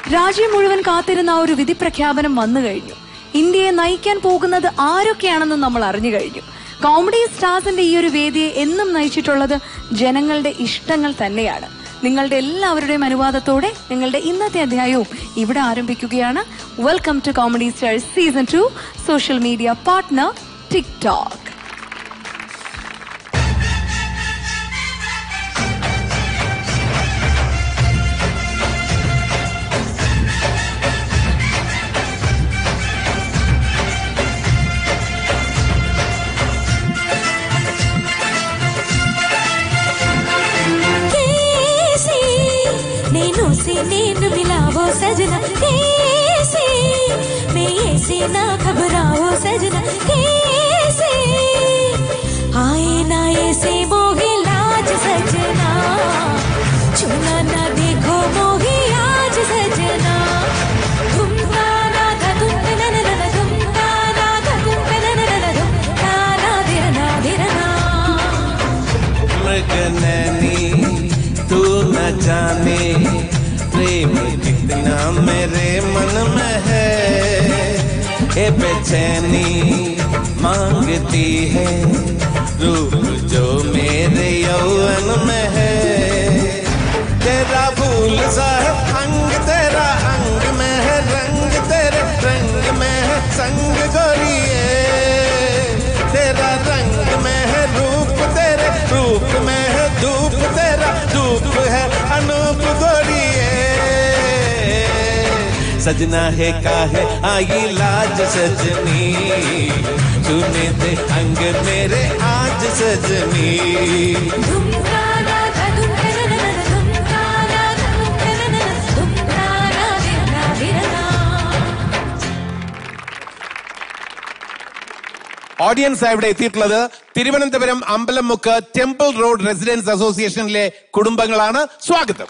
രാജ്യം മുഴുവൻ കാത്തിരുന്ന ആ ഒരു വിധി പ്രഖ്യാപനം വന്നു കഴിഞ്ഞു ഇന്ത്യയെ നയിക്കാൻ പോകുന്നത് ആരൊക്കെയാണെന്ന് നമ്മൾ അറിഞ്ഞു കഴിഞ്ഞു കോമഡി സ്റ്റാർസിന്റെ ഈ ഒരു വേദിയെ എന്നും നയിച്ചിട്ടുള്ളത് ജനങ്ങളുടെ ഇഷ്ടങ്ങൾ തന്നെയാണ് നിങ്ങളുടെ എല്ലാവരുടെയും അനുവാദത്തോടെ നിങ്ങളുടെ ഇന്നത്തെ അധ്യായവും ഇവിടെ ആരംഭിക്കുകയാണ് welcome to comedy stars season two social media partner TikTok कैसे नैनों से नैन मिलावो सजना कैसे मैं ऐसे ना घबराओ सजना कैसे आए ना ऐसे मोहे लाज सजना छूना ना देखो मोहे आज सजना धुम ताना धा धुम तना ना ना धुम ताना धा धुम तना ना ना धुम ताना धिरना धिरना मृगनैनी तू न जाने प्रेम कितना मेरे मन में है ये बेचैनी मांगती है रूप जो मेरे यौवन में है तेरा फूल सा है अंग तेरा अंग में है रंग तेरे रंग में है संग गोरिए तेरा रंग में है रूप तेरे रूप में है धूप तेरा धूप है अनूप गोरिए सजना है काहे आई लाज सजनी सुने दे अंग मेरे आज सजनी धुम ताना धा धुम तना ना ना धुम ताना धा धुम तना ना ना धुम ताना धिरना धिरना ഓഡിയൻസ് ഇവിടെ എത്തിയിട്ടുള്ളത് Thiruvananthapuram Ambalamukku temple road residence അസോസിയേഷനിലെ കുടുംബങ്ങളാണ് സ്വാഗതം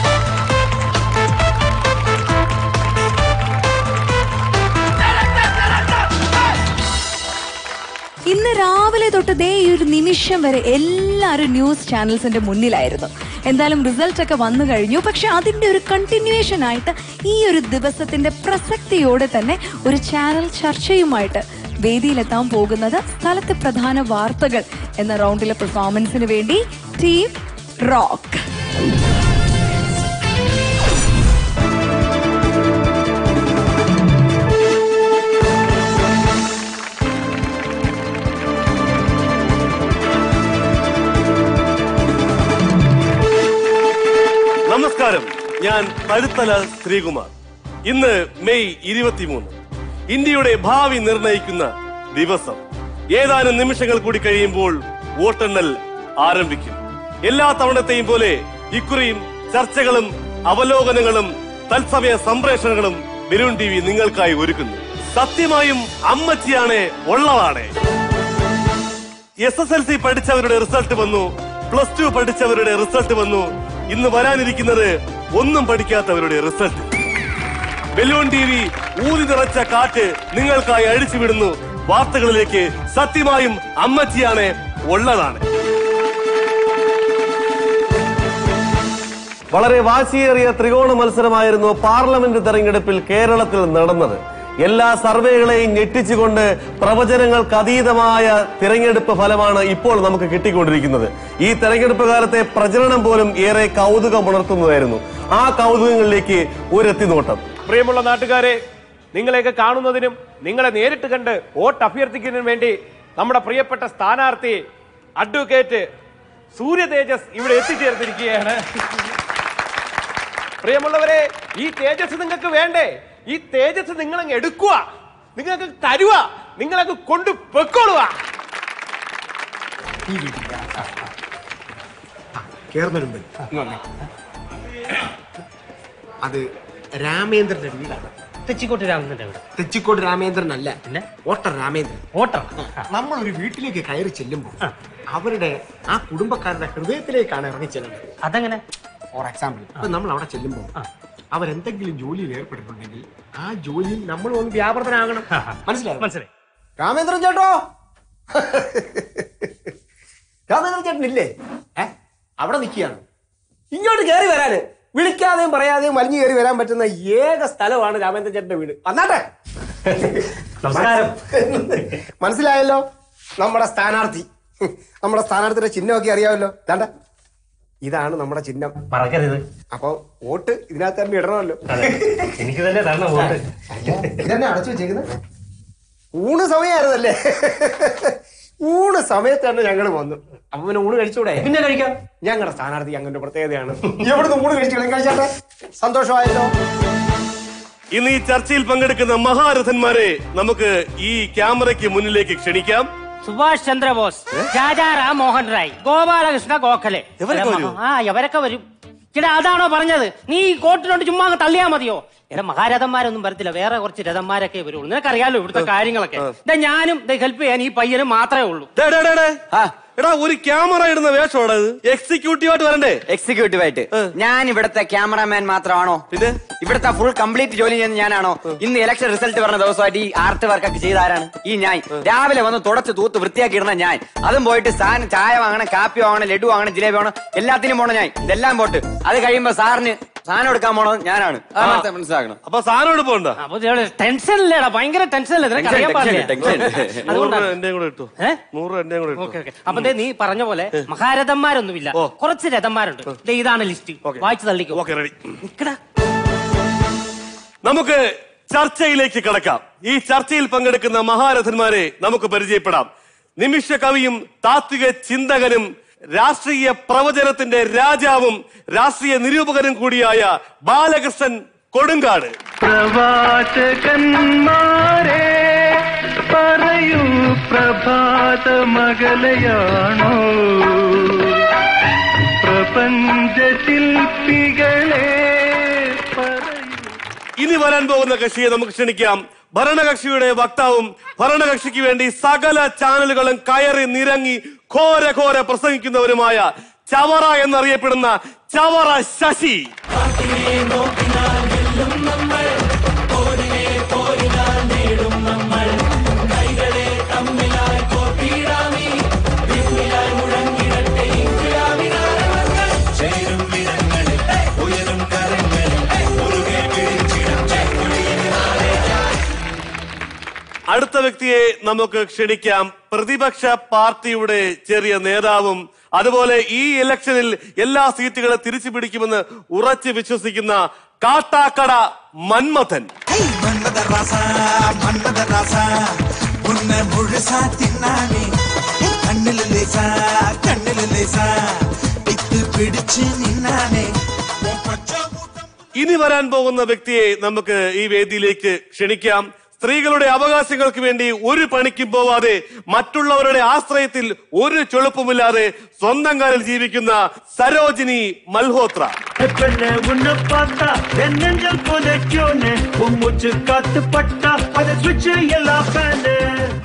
ഇന്ന് രാവിലെ തൊട്ട് ദേ ഈ ഒരു നിമിഷം വരെ എല്ലാവരും ന്യൂസ് ചാനൽസിന്റെ മുന്നിലായിരുന്നു എന്തായാലും റിസൾട്ട് ഒക്കെ വന്നു കഴിഞ്ഞു പക്ഷെ അതിന്റെ ഒരു കണ്ടിന്യൂവേഷൻ ആയിട്ട് ഈ ഒരു ദിവസത്തിന്റെ പ്രസക്തിയോടെ തന്നെ ഒരു ചാനൽ ചർച്ചയുമായിട്ട് വേദിയിലെത്താൻ പോകുന്നത് സ്ഥലത്തെ പ്രധാന വാർത്തകൾ എന്ന റൗണ്ടിലെ പെർഫോമൻസിന് വേണ്ടി ടീം റോക്ക് നമസ്കാരം ഞാൻ കഴുത്തല ശ്രീകുമാർ ഇന്ന് മെയ് ഇരുപത്തിമൂന്ന് ഇന്ത്യയുടെ ഭാവി നിർണയിക്കുന്ന ദിവസം ഏതാനും നിമിഷങ്ങൾ കൂടി കഴിയുമ്പോൾ വോട്ടെണ്ണൽ ആരംഭിക്കും എല്ലാ തവണത്തെയും പോലെ ഇക്കുറിയും ചർച്ചകളും അവലോകനങ്ങളും തത്സമയ സംപ്രേഷണങ്ങളും ബലൂൺ ടി വി നിങ്ങൾക്കായി ഒരുക്കുന്നു സത്യമായും അമ്മച്ചിയാണ് ഉള്ളതാണ് എസ് എസ് എൽ സി പഠിച്ചവരുടെ റിസൾട്ട് വന്നു പ്ലസ് ടു പഠിച്ചവരുടെ റിസൾട്ട് വന്നു ഇന്ന് വരാനിരിക്കുന്നത് ഒന്നും പഠിക്കാത്തവരുടെ റിസൾട്ട് ബലൂൺ ടി വി ഊതി നിറച്ച കാറ്റ് നിങ്ങൾക്കായി അഴിച്ചുവിടുന്നു വാർത്തകളിലേക്ക് സത്യമായും അമ്മച്ചിയാണ് ഉള്ളതാണ് വളരെ വാശിയേറിയ ത്രികോണ മത്സരമായിരുന്നു പാർലമെന്റ് തെരഞ്ഞെടുപ്പിൽ കേരളത്തിൽ നടന്നത് എല്ലാ സർവേകളെയും ഞെട്ടിച്ചുകൊണ്ട് പ്രവചനങ്ങൾക്ക് അതീതമായ തിരഞ്ഞെടുപ്പ് ഫലമാണ് ഇപ്പോൾ നമുക്ക് കിട്ടിക്കൊണ്ടിരിക്കുന്നത് ഈ തെരഞ്ഞെടുപ്പ് കാലത്തെ പ്രചരണം പോലും ഏറെ കൗതുകമുണർത്തുന്നതായിരുന്നു ആ കൗതുകങ്ങളിലേക്ക് ഒരെത്തി നോട്ടം പ്രിയമുള്ള നാട്ടുകാരെ നിങ്ങളെയൊക്കെ കാണുന്നതിനും നിങ്ങളെ നേരിട്ട് കണ്ട് വോട്ട് അഭ്യർത്ഥിക്കുന്നതിനും വേണ്ടി നമ്മുടെ പ്രിയപ്പെട്ട സ്ഥാനാർത്ഥി അഡ്വക്കേറ്റ് സൂര്യ തേജസ് ഇവിടെ എത്തിച്ചേർന്നിരിക്കുകയാണ് പ്രിയമുള്ളവരെ ഈ തേജസ് നിങ്ങൾക്ക് വേണ്ടേ ഈ തേജസ് നിങ്ങളങ്ങ് എടുക്കുക നിങ്ങൾക്ക് തരുക നിങ്ങളങ്ങ് കൊണ്ടു പൊക്കോളുക കേറുന്നതിന് മുമ്പ് ഇങ്ങ് വന്നേ. അത് രാമേന്ദ്രന്റെ വീടാണ് തെച്ചിക്കോട്ട് രാമചന്ദ്രൻ ഇവിടെ തെച്ചിക്കോട് രാമേന്ദ്രൻ അല്ല പിന്നെ? ഓട്ടർ രാമേന്ദ്രൻ ഓട്ടോ നമ്മൾ ഒരു വീട്ടിലേക്ക് കയറി ചെല്ലുമ്പോൾ അവരുടെ ആ കുടുംബക്കാരുടെ ഹൃദയത്തിലേക്കാണ് ഇറങ്ങി ചെല്ലുന്നത് അതെങ്ങനെ ഫോർ എക്സാമ്പിൾ ഇപ്പൊ നമ്മൾ അവിടെ ചെല്ലുമ്പോൾ അവരെന്തെങ്കിലും ജോലിയിൽ ഏർപ്പെട്ടിട്ടുണ്ടെങ്കിൽ ആ ജോലിയിൽ നമ്മൾ ഒന്ന് വ്യാപൃതനാകണം മനസ്സിലായോ മനസ്സിലായി രാമേന്ദ്രൻ ചേട്ടോ രാമേന്ദ്രൻ ചേട്ടൻ ഇല്ലേ ഏ അവിടെ നിൽക്കുകയാണ് ഇങ്ങോട്ട് കയറി വരാന് വിളിക്കാതെയും പറയാതെയും വലിഞ്ഞു കയറി വരാൻ പറ്റുന്ന ഏക സ്ഥലമാണ് രാമേന്ദ്രൻ ചേട്ടന്റെ വീട് വന്നാട്ടെ നമസ്കാരം മനസ്സിലായല്ലോ നമ്മുടെ സ്ഥാനാർത്ഥി നമ്മുടെ സ്ഥാനാർത്ഥിയുടെ ചിഹ്നമൊക്കെ അറിയാമല്ലോ ദാണ്ട ഇതാണ് നമ്മുടെ ചിഹ്നം പറക്കരുത് അപ്പൊ വോട്ട് ഇതിനകത്ത് തന്നെ ഇടണമല്ലോ അതെ എനിക്ക് തന്നെ തരണം വോട്ട് ഇതന്നെ അടച്ചു വെച്ചേക്കുന്നത് ഊണ് സമയമായിരുന്നല്ലേ ഊണ് സമയത്താണ് ഞങ്ങൾ വന്നു അപ്പൊ പിന്നെ ഊണ് കഴിച്ചൂടെ പിന്നെ കഴിക്കാം ഞങ്ങളുടെ സ്ഥാനാർത്ഥി അങ്ങനെ പ്രത്യേകതയാണ് എവിടുന്ന് ഊണ് കഴിച്ചു കഴിച്ചാട്ടെ സന്തോഷമായല്ലോ ഇന്ന് ഈ ചർച്ചയിൽ പങ്കെടുക്കുന്ന മഹാരഥന്മാരെ നമുക്ക് ഈ ക്യാമറയ്ക്ക് മുന്നിലേക്ക് ക്ഷണിക്കാം സുഭാഷ് ചന്ദ്രബോസ് രാജാറാം മോഹൻ റായ് ഗോപാലകൃഷ്ണ ഗോഖലെ ഇവരൊക്കെ വരുമോ? ആ ഇവരൊക്കെ വരും ചേട്ടാ അതാണോ പറഞ്ഞത് നീ ഈ കോട്ടിനോട് ചുമ്മാ അങ്ങ് തള്ളിയാ മതിയോ എടാ മഹാരഥന്മാരൊന്നും വരത്തില്ല വേറെ കുറച്ച് രഥന്മാരൊക്കെ വരുള്ളൂ നിനക്കറിയാലോ ഇവിടുത്തെ കാര്യങ്ങളൊക്കെ ഇതാ ഞാനും ഹെൽപ്പ് ചെയ്യാൻ ഈ പയ്യനും മാത്രമേ ഉള്ളൂ ഡേ, ഡേ, ഡേ, ഡേ. എടാ ഒരു ക്യാമറ ഇടുന്ന വേഷമാണ് ഇത് എക്സിക്യൂട്ടീവ് ആയിട്ട് വരണ്ടേ എക്സിക്യൂട്ടീവ് ആയിട്ട് ഞാൻ ഇവിടുത്തെ ക്യാമറാമാൻ മാത്രമാണോ പിന്നെ? ഇവിടുത്തെ ഫുൾ കംപ്ലീറ്റ് ജോലി ചെയ്യുന്ന ഞാനാണോ ഇന്ന് ഇലക്ഷൻ റിസൾട്ട് പറഞ്ഞ ദിവസമായിട്ട് ഈ ആർട്ട് വർക്ക് ഒക്കെ ചെയ്ത ആരാണ് ഈ ഞാൻ രാവിലെ വന്ന് തുടച്ച് തൂത്ത് വൃത്തിയാക്കി ഇടുന്ന ഞാൻ അതും പോയിട്ട് സാധനം ചായ വാങ്ങണം കാപ്പി വാങ്ങണം ലഡു വാങ്ങണം ജിലേബി വാങ്ങണം എല്ലാത്തിനും പോണം ഞാൻ ഇതെല്ലാം പോട്ട് അത് കഴിയുമ്പോ സാറിന് സാധനം എടുക്കാൻ പോണത് ഞാനാണ് അത് മനസ്സി- മനസ്സിലാക്കണം അപ്പൊ സാധനം എടുപ്പുണ്ടോ അപ്പൊ ടെൻഷൻ ഇല്ലേടാ ഭയങ്കര ടെൻഷൻ അല്ലേ നിനക്ക് അറിയാൻ ടെൻഷൻ, പാടില്ല ടെൻഷൻ. നൂറ് അതുകൊണ്ടാണ് എന്റെയും കൂടെ ഇട്ടു ഏ? നൂറ് എന്റെയും കൂടെ ഓക്കെ ഇട്ടു ഓക്കെ അപ്പൊ ദേ നീ പറഞ്ഞ പോലെ മഹാരഥന്മാരൊന്നുമില്ല ഓ. കുറച്ച് രഥന്മാരുണ്ട് ദേ ഇതാണ് ലിസ്റ്റ് ഓക്കെ. വായിച്ചു തള്ളിക്കോ ഓക്കെ റെഡി നിക്കടാ നമുക്ക് ചർച്ചയിലേക്ക് കടക്കാം ഈ ചർച്ചയിൽ പങ്കെടുക്കുന്ന മഹാരഥന്മാരെ നമുക്ക് പരിചയപ്പെടാം നിമിഷ കവിയും താത്വിക ചിന്തകനും രാഷ്ട്രീയ പ്രവചനത്തിന്റെ രാജാവും രാഷ്ട്രീയ നിരൂപകനും കൂടിയായ ബാലകൃഷ്ണൻ കൊടുങ്കാട് പ്രവാചകന്മാരെ പറയൂ പ്രഭാത മകളയാണോ പ്രപഞ്ച ശില്പികളെ പറയൂ ഇനി വരാൻ പോകുന്ന കക്ഷിയെ നമുക്ക് ക്ഷണിക്കാം ഭരണകക്ഷിയുടെ വക്താവും ഭരണകക്ഷിക്ക് വേണ്ടി സകല ചാനലുകളും കയറി നിരങ്ങി ഘോര ഘോര പ്രസംഗിക്കുന്നവരുമായ ചവറ എന്നറിയപ്പെടുന്ന ചവറ ശശി അടുത്ത വ്യക്തിയെ നമുക്ക് ക്ഷണിക്കാം പ്രതിപക്ഷ പാർട്ടിയുടെ ചെറിയ നേതാവും അതുപോലെ ഈ ഇലക്ഷനിൽ എല്ലാ സീറ്റുകളും തിരിച്ചു പിടിക്കുമെന്ന് ഉറച്ചു വിശ്വസിക്കുന്ന കാട്ടാക്കട മന്മഥൻ மன்மத ராசா மன்மத ராசா உன்னை முழுசா தின்னானே கண்ணில லேசா கண்ணில லேசா பித்து பிடிச்சு நின்னானே உன் பச்சை மூட்டம் ഇനി വരാൻ പോകുന്ന വ്യക്തിയെ നമുക്ക് ഈ വേദിയിലേക്ക് ക്ഷണിക്കാം സ്ത്രീകളുടെ അവകാശങ്ങൾക്ക് വേണ്ടി ഒരു പണിക്കും പോവാതെ മറ്റുള്ളവരുടെ ആശ്രയത്തിൽ ഒരു ചുളുപ്പുമില്ലാതെ സ്വന്തം കാലിൽ ജീവിക്കുന്ന സരോജിനി മൽഹോത്ര பெண்ணே உன்னை பார்த்தா என் நெஞ்சல் புதைக்கும்னு உன் மூச்சு காத்து பட்டா அதை சுவிட்ச் எல்லாம் ஃபேனு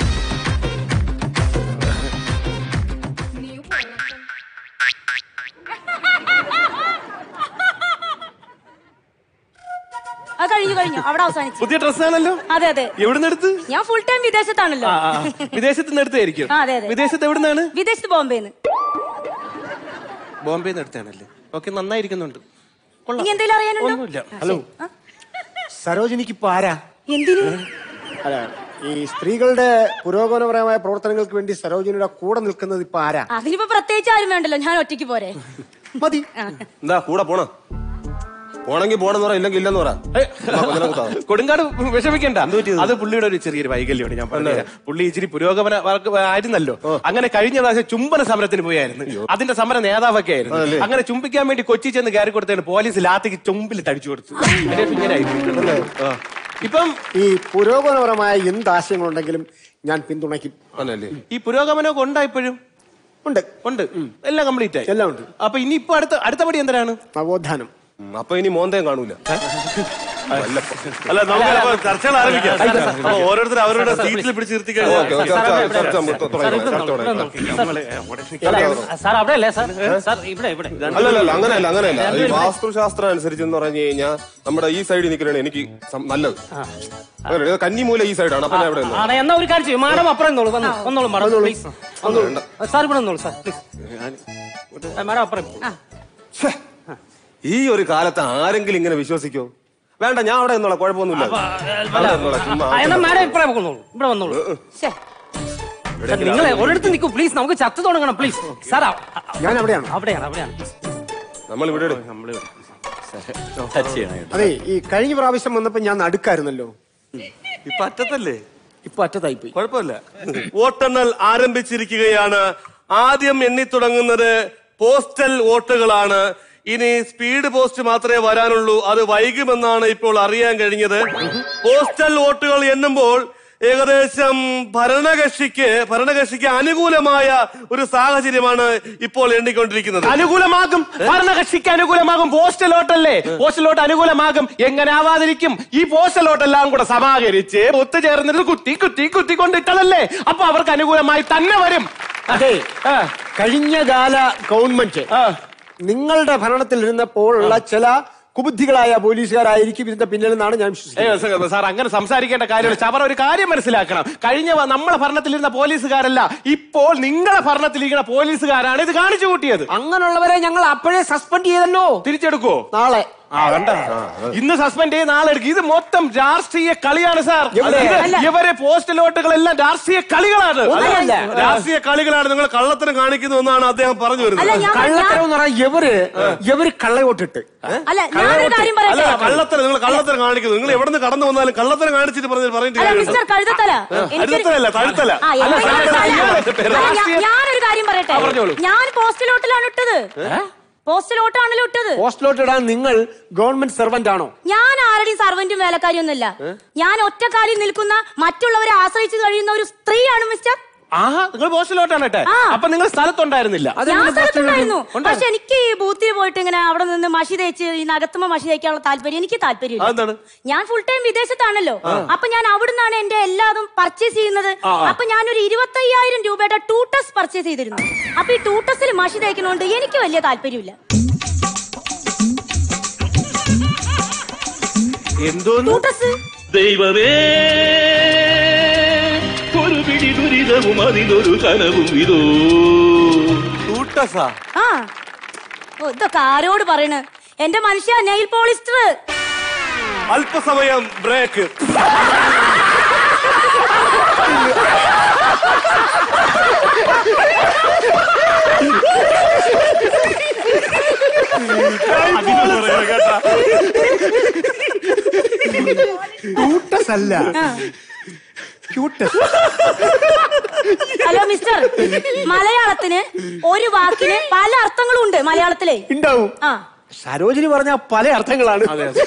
അത് കഴിഞ്ഞു കഴിഞ്ഞു അവിടെ അവസാനിച്ചു പുതിയ ഡ്രസ്സാണല്ലോ അതെ അതെ എവിടുന്ന് എടുത്ത് ഞാൻ ഫുൾ ടൈം വിദേശത്താണല്ലോ ആ, ആ. വിദേശത്ത് നിന്ന് എടുത്തായിരിക്കും ആ, അതെ, അതെ. വിദേശത്ത് എവിടുന്നാണ് വിദേശത്ത് ബോംബെന്ന് ബോംബെ നിന്ന് എടുത്താണല്ലേ ഓക്കെ നന്നായിരിക്കുന്നുണ്ട് കൊള്ളാം. ഇനി എന്തെങ്കിലും അറിയാനുണ്ടോ ഒന്നുമില്ല ഹലോ സരോജിനിക്ക് ഇപ്പൊ ആരാ എന്തിനു അല്ല ഈ സ്ത്രീകളുടെ പുരോഗമനപരമായ പ്രവർത്തനങ്ങൾക്ക് വേണ്ടി സരോജിനിയുടെ കൂടെ നിൽക്കുന്നത് ഇപ്പൊ ആരാ അതിനിപ്പോ പ്രത്യേകിച്ച് ആരും വേണ്ടല്ലോ ഞാൻ ഒറ്റയ്ക്ക് പോരെ മതി എന്താ കൂടെ പോണ പോണെങ്കി പോണെന്ന് പറ ഇല്ലെങ്കിൽ ഇല്ലെന്ന് പറ കൊടുങ്കാട് വിഷമിക്കണ്ട അത് പുള്ളിയുടെ ഒരു ചെറിയൊരു വൈകല്യമാണ് ഞാൻ പറഞ്ഞത് പുള്ളി ഇച്ചിരി പുരോഗമന വർക്ക് ആയിരുന്നല്ലോ അങ്ങനെ കഴിഞ്ഞ പ്രാവശ്യം ചുംബന സമരത്തിന് പോയായിരുന്നു അതിന്റെ സമര നേതാവൊക്കെ ആയിരുന്നു അങ്ങനെ ചുംബിക്കാൻ വേണ്ടി കൊച്ചി ചെന്ന് കയറി കൊടുത്തതിന് പോലീസ് ലാത്തിക്ക് ചുംബിൽ തടിച്ചു കൊടുത്തു അതിന്റെ ഇങ്ങനെ ആയി. ആ. ഇപ്പം ഈ പുരോഗമനപരമായ എന്ത് ആശയങ്ങളുണ്ടെങ്കിലും ഞാൻ പിന്തുണയ്ക്കും ഈ പുരോഗമനമൊക്കെ ഉണ്ടാ ഇപ്പോഴും ഉണ്ട് ഉണ്ട് എല്ലാം കംപ്ലീറ്റ് ആയി എല്ലാം ഉണ്ട് അപ്പൊ ഇനി ഇപ്പൊ അടുത്ത അടുത്ത പടി എന്തിനാണ് നവോത്ഥാനം അപ്പൊ ഇനി മോന്തയും കാണൂല അല്ല നമുക്ക് അപ്പൊ ചർച്ചകൾ ആരംഭിക്കാം അപ്പൊ ഓരോരുത്തർ അവരുടെ സീറ്റിൽ പിടിച്ച് നിർത്തി സാർ അവിടെ അല്ലേ സാർ സാർ ഇവിടെ ഇവിടെ അല്ലല്ല അങ്ങനെയല്ല അങ്ങനെയല്ല ഈ വാസ്തുശാസ്ത്രം അനുസരിച്ച് എന്ന് പറഞ്ഞു കഴിഞ്ഞാൽ നമ്മുടെ ഈ സൈഡിൽ നിൽക്കണേ എനിക്ക് സം- നല്ലത് അങ്ങനെ കന്നിമൂല ഈ സൈഡാണ് അപ്പൊ ഞാൻ ഇവിടെ നിന്നു. ആണ് എന്നാ ഒരു കാര്യം ചെയ്യും മാഡം അപ്പുറം നിന്നോളൂ വന്നു ഒന്നോളൂ മാഡം പ്ലീസ് സാർ ഇവിടെ നിന്നോളൂ സാർ പ്ലീസ് മാഡം അപ്പുറം ഈ ഒരു കാലത്ത് ആരെങ്കിലും ഇങ്ങനെ വിശ്വസിക്കോ വേണ്ട ഞാൻ അവിടെ നിന്നുള്ള കുഴപ്പമൊന്നുമില്ല അവിടെ നിന്നോളാം, ചുമ്മാ ആ, എന്നാ മാഡം ഇവിടെ വന്നോളൂ ഇവിടെ വന്നോളൂ ശ്ശേ. സാർ, നിങ്ങളെ ഒരിടത്ത് നിൽക്കൂ പ്ലീസ് നമുക്ക് ചർച്ച തുടങ്ങണം പ്ലീസ് സാർ ഞാൻ അവിടെയാണ് അവിടെയാണ് അവിടെയാണ് നമ്മൾ ഇവിടെ അതെ ഈ കഴിഞ്ഞ പ്രാവശ്യം വന്നപ്പോ ഞാൻ നടുക്കായിരുന്നല്ലോ ഇപ്പൊ അറ്റത്തല്ലേ ഇപ്പൊ അറ്റത്തായി പോയി കുഴപ്പമില്ല വോട്ടെണ്ണൽ ആരംഭിച്ചിരിക്കുകയാണ് ആദ്യം എണ്ണി തുടങ്ങുന്നത് പോസ്റ്റൽ വോട്ടുകളാണ് ഇനി സ്പീഡ് പോസ്റ്റ് മാത്രമേ വരാനുള്ളൂ അത് വൈകുമെന്നാണ് ഇപ്പോൾ അറിയാൻ കഴിഞ്ഞത് പോസ്റ്റൽ വോട്ടുകൾ എണ്ണുമ്പോൾ ഏകദേശം ഭരണകക്ഷിക്ക് ഭരണകക്ഷിക്ക് അനുകൂലമായ ഒരു സാഹചര്യമാണ് ഇപ്പോൾ എണ്ണിക്കൊണ്ടിരിക്കുന്നത് അനുകൂലമാകും ഭരണകക്ഷിക്ക് അനുകൂലമാകും പോസ്റ്റൽ വോട്ടല്ലേ പോസ്റ്റൽ വോട്ട് അനുകൂലമാകും എങ്ങനെ ആവാതിരിക്കും ഈ പോസ്റ്റൽ വോട്ടെല്ലാം കൂടെ സമാഹരിച്ച് ഒത്തുചേർന്നിട്ട് കുത്തി കുത്തി കുത്തി കൊണ്ടിട്ടതല്ലേ അപ്പൊ അവർക്ക് അനുകൂലമായി തന്നെ വരും അതെ കഴിഞ്ഞ കാല ഗവൺമെന്റ് നിങ്ങളുടെ ഭരണത്തിൽ ഇരുന്നപ്പോൾ ഉള്ള ചില കുബുദ്ധികളായ പോലീസുകാരായിരിക്കും ഇതിന്റെ പിന്നിൽ നിന്നാണ് ഞാൻ വിശ്വസിക്കുന്നത് ഏ, സാർ, സാർ അങ്ങനെ സംസാരിക്കേണ്ട കാര്യമില്ല ചവർ ഒരു കാര്യം മനസ്സിലാക്കണം കഴിഞ്ഞ വ- നമ്മളെ ഭരണത്തിലിരുന്ന പോലീസുകാരല്ല ഇപ്പോൾ നിങ്ങളെ ഭരണത്തിലിരിക്കുന്ന പോലീസുകാരാണ് ഇത് കാണിച്ചു കൂട്ടിയത് അങ്ങനെയുള്ളവരെ ഞങ്ങൾ അപ്പോഴേ സസ്പെൻഡ് ചെയ്തല്ലോ തിരിച്ചെടുക്കോ നാളെ ആ കണ്ട ഇന്ന് സസ്പെൻഡ് ചെയ്ത് നാളെ എടുക്കും ഇത് മൊത്തം രാഷ്ട്രീയ കളിയാണ് സാർ എവിടെ? ഇത് അല്ല. ഇവരെ പോസ്റ്റൽ വോട്ടുകളെല്ലാം രാഷ്ട്രീയ കളികളാണ് ഒന്നുമല്ല. രാഷ്ട്രീയ കളികളാണ് നിങ്ങൾ കള്ളത്തരം കാണിക്കുന്നു എന്നാണ് അദ്ദേഹം പറഞ്ഞു അല്ല വരുന്നത് ഞാൻ കള്ളത്തരം എന്ന് പറഞ്ഞാൽ ഇവര് ഇവര് കള്ളവോട്ടിട്ട് അല്ല ഞാനൊരു കാര്യം അല്ല പറയട്ടെ കള്ളത്തരം നിങ്ങൾ കള്ളത്തരം കാണിക്കുന്നു നിങ്ങൾ എവിടെ നിന്ന് കടന്നു വന്നാലും കള്ളത്തരം കാണിച്ചിട്ട് പറഞ്ഞ് പറഞ്ഞിട്ട് അല്ല കാര്യമുണ്ടോ? മിസ്റ്റർ കഴുതത്തല എനിക്കൊരു- കഴുതത്തലല്ല, തഴുത്തല. ആ, അല്ല, എന്തെങ്കിലും സാറേ, കാര്യം- ഇയാളെ അല്ല, ഞാൻ- ഞാനൊരു കാര്യം പറയട്ടെ ആ, പറഞ്ഞോളൂ. ഞാൻ പോസ്റ്റലോട്ടിലാണ് ഇട്ടത് പോസ്റ്റലോട്ടാണല്ലോ ഇട്ടത് പോസ്റ്റിലോട്ട് ഇടാൻ നിങ്ങൾ ഗവൺമെന്റ് സെർവന്റ് ആണോ ഞാൻ ആരുടെയും സർവന്റും വേലക്കാരിയൊന്നുമല്ല ഞാൻ ഒറ്റക്കാലിൽ നിൽക്കുന്ന മറ്റുള്ളവരെ ആശ്രയിച്ചു കഴിയുന്ന ഒരു സ്ത്രീയാണ് മിസ്റ്റർ ആഹാ നിങ്ങൾ പോസ്റ്റലോട്ടാണ് കേട്ടെ ആ. അപ്പൊ നിങ്ങൾ സ്ഥലത്തുണ്ടായിരുന്നില്ല ഞാൻ സ്ഥലത്തുണ്ടായിരുന്നു പക്ഷെ എനിക്ക് ഈ ബൂത്തിൽ പോയിട്ട് ഇങ്ങനെ അവിടെ നിന്ന് മഷി തേച്ച് ഈ നഗത്തുമ്പോ മഷി തേക്കാനുള്ള താല്പര്യം എനിക്ക് താല്പര്യം അതെന്താണ്? ഞാൻ ഫുൾ ടൈം വിദേശത്താണല്ലോ അപ്പൊ ഞാൻ അവിടുന്നാണ് എന്റെ എല്ലാതും പർച്ചേസ് ചെയ്യുന്നത് അപ്പൊ ഞാൻ ഒരു ഇരുപത്തയ്യായിരം രൂപയുടെ ടൂട്ടസ് പർച്ചേസ് ചെയ്തിരുന്നു അപ്പൊ ഈ ടൂട്ടസിൽ മഷി തേക്കുന്നോണ്ട് എനിക്ക് വലിയ താല്പര്യമില്ല എന്തോന്ന് ടൂട്ടസ് ദൈവമേ ഒരു പിടി ദുരിതവും അതിനൊരു കനവും ഇതോ ടൂട്ടസാ ആ ഓ ഇതൊക്കെ ആരോട് പറയണ് എന്റെ മനുഷ്യ നെയിൽ പോളിസ്റ്റർ അല്പസമയം ബ്രേക്ക് ക്യൂട്ടസ് അല്ല ക്യൂട്ടസ് ഹലോ മിസ്റ്റർ മലയാളത്തിന് ഒരു വാക്കിന് പല അർത്ഥങ്ങളും ഉണ്ട് മലയാളത്തിലെ ഉണ്ടാവും ആ സരോജിനി പറഞ്ഞ പല അർത്ഥങ്ങളാണ്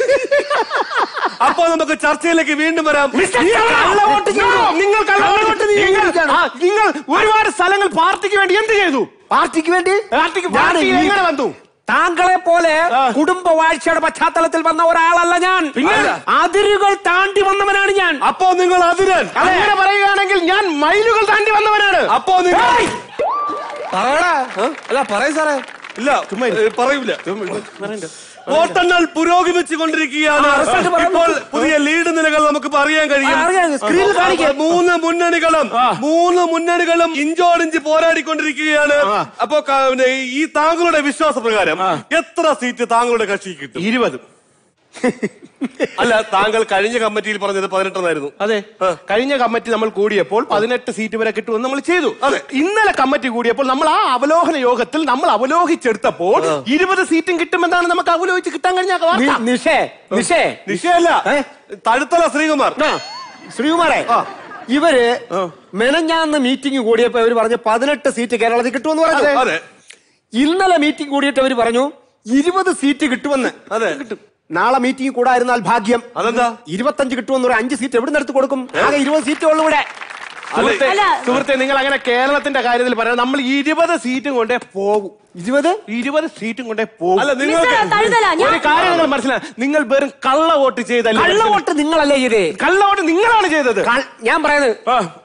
അപ്പൊ നമുക്ക് ചർച്ചയിലേക്ക് വീണ്ടും വരാം കള്ളവോട്ട് ചെയ്തു. നിങ്ങൾ കള്ളവോട്ട് നിങ്ങൾ ആ, നിങ്ങൾ ഒരുപാട് സ്ഥലങ്ങൾ പാർട്ടിക്ക് വേണ്ടി എന്ത് ചെയ്തു പാർട്ടിക്ക് വേണ്ടി പാർട്ടിക്ക് ഞാൻ പാർട്ടി ഈ- എങ്ങനെ വന്നു താങ്കളെ പോലെ കുടുംബ വാഴ്ചയുടെ പശ്ചാത്തലത്തിൽ വന്ന ഒരാളല്ല ഞാൻ പിന്നെ? അതിരുകൾ താണ്ടി വന്നവനാണ് ഞാൻ അപ്പോ നിങ്ങൾ അതിരൻ അങ്ങനെ പറയുകയാണെങ്കിൽ ഞാൻ മൈലുകൾ താണ്ടി വന്നവനാണ് അപ്പോ നിങ്ങൾ പറയടാ അല്ല പറയ സാറേ ഇല്ല ഏ, പറയൂല വോട്ടെണ്ണൽ പുരോഗമിച്ചു കൊണ്ടിരിക്കുകയാണ് ഇപ്പോൾ പുതിയ ലീഡ് നിലകൾ നമുക്ക് അറിയാൻ കഴിയും ആ, അറിയാം. സ്ക്രീനിൽ കാണിക്കാം. മൂന്ന് മുന്നണികളും മൂന്ന് മുന്നണികളും ഇഞ്ചോടിഞ്ച് പോരാടിക്കൊണ്ടിരിക്കുകയാണ് അപ്പോ ക- പിന്നെ ഈ താങ്കളുടെ വിശ്വാസ പ്രകാരം എത്ര സീറ്റ് താങ്കളുടെ കക്ഷി കിട്ടും ഇരുപത് അല്ല താങ്കൾ കഴിഞ്ഞ കമ്മിറ്റിയിൽ പറഞ്ഞത് പതിനെട്ടെന്നായിരുന്നു അതെ കഴിഞ്ഞ കമ്മിറ്റി നമ്മൾ കൂടിയപ്പോൾ പതിനെട്ട് സീറ്റ് വരെ കിട്ടുമെന്ന് നമ്മൾ ചെയ്തു ഇന്നലെ കമ്മിറ്റി കൂടിയപ്പോൾ നമ്മൾ ആ അവലോകന യോഗത്തിൽ നമ്മൾ അവലോകിച്ചെടുത്തപ്പോൾ ഇരുപത് സീറ്റും കിട്ടുമെന്നാണ് നമുക്ക് അവലോകിച്ച് കിട്ടാൻ കഴിഞ്ഞ വാർത്ത നി- നിഷേ നിഷേ നിശ്ചയല്ല തഴുത്തല ശ്രീകുമാർ ആ, ശ്രീകുമാറെ ഇവര് മെനഞ്ഞാന്ന് മീറ്റിംഗ് കൂടിയപ്പോ ഇവര് പറഞ്ഞു പതിനെട്ട് സീറ്റ് കേരളത്തിൽ കിട്ടുമെന്ന് പറഞ്ഞു അതെ ഇന്നലെ മീറ്റിംഗ് കൂടിയിട്ട് അവര് പറഞ്ഞു ഇരുപത് സീറ്റ് കിട്ടുമെന്ന് അതെ നാളെ മീറ്റിംഗ് കൂടായിരുന്നാൽ ഭാഗ്യം അതെന്താ ഇരുപത്തഞ്ച് കിട്ടുമെന്ന് ഒരു അഞ്ച് സീറ്റ് എവിടെ നിന്ന് എടുത്ത് കൊടുക്കും ആകെ ഇരുപത് സീറ്റേ ഉള്ളൂ ഇവിടെ സുഹൃത്തെ അല്ല. സുഹൃത്തെ നിങ്ങൾ അങ്ങനെ കേരളത്തിന്റെ കാര്യത്തിൽ പറയാം നമ്മൾ ഇരുപത് സീറ്റും കൊണ്ടേ പോകും ഇരുപത് ഇരുപത് സീറ്റും കൊണ്ടേ പോകും അല്ല മിസ്റ്റർ നിങ്ങൾക്ക് തഴുതല ഞാൻ ഒരു കാര്യം നിങ്ങൾ മനസ്സിലായി നിങ്ങൾ വെറും കള്ള വോട്ട് ചെയ്തല്ലേ കള്ളവോട്ട് നിങ്ങളല്ലേ ഇത് കള്ള വോട്ട് നിങ്ങളാണ് ചെയ്തത് ക- ഞാൻ പറയുന്നത്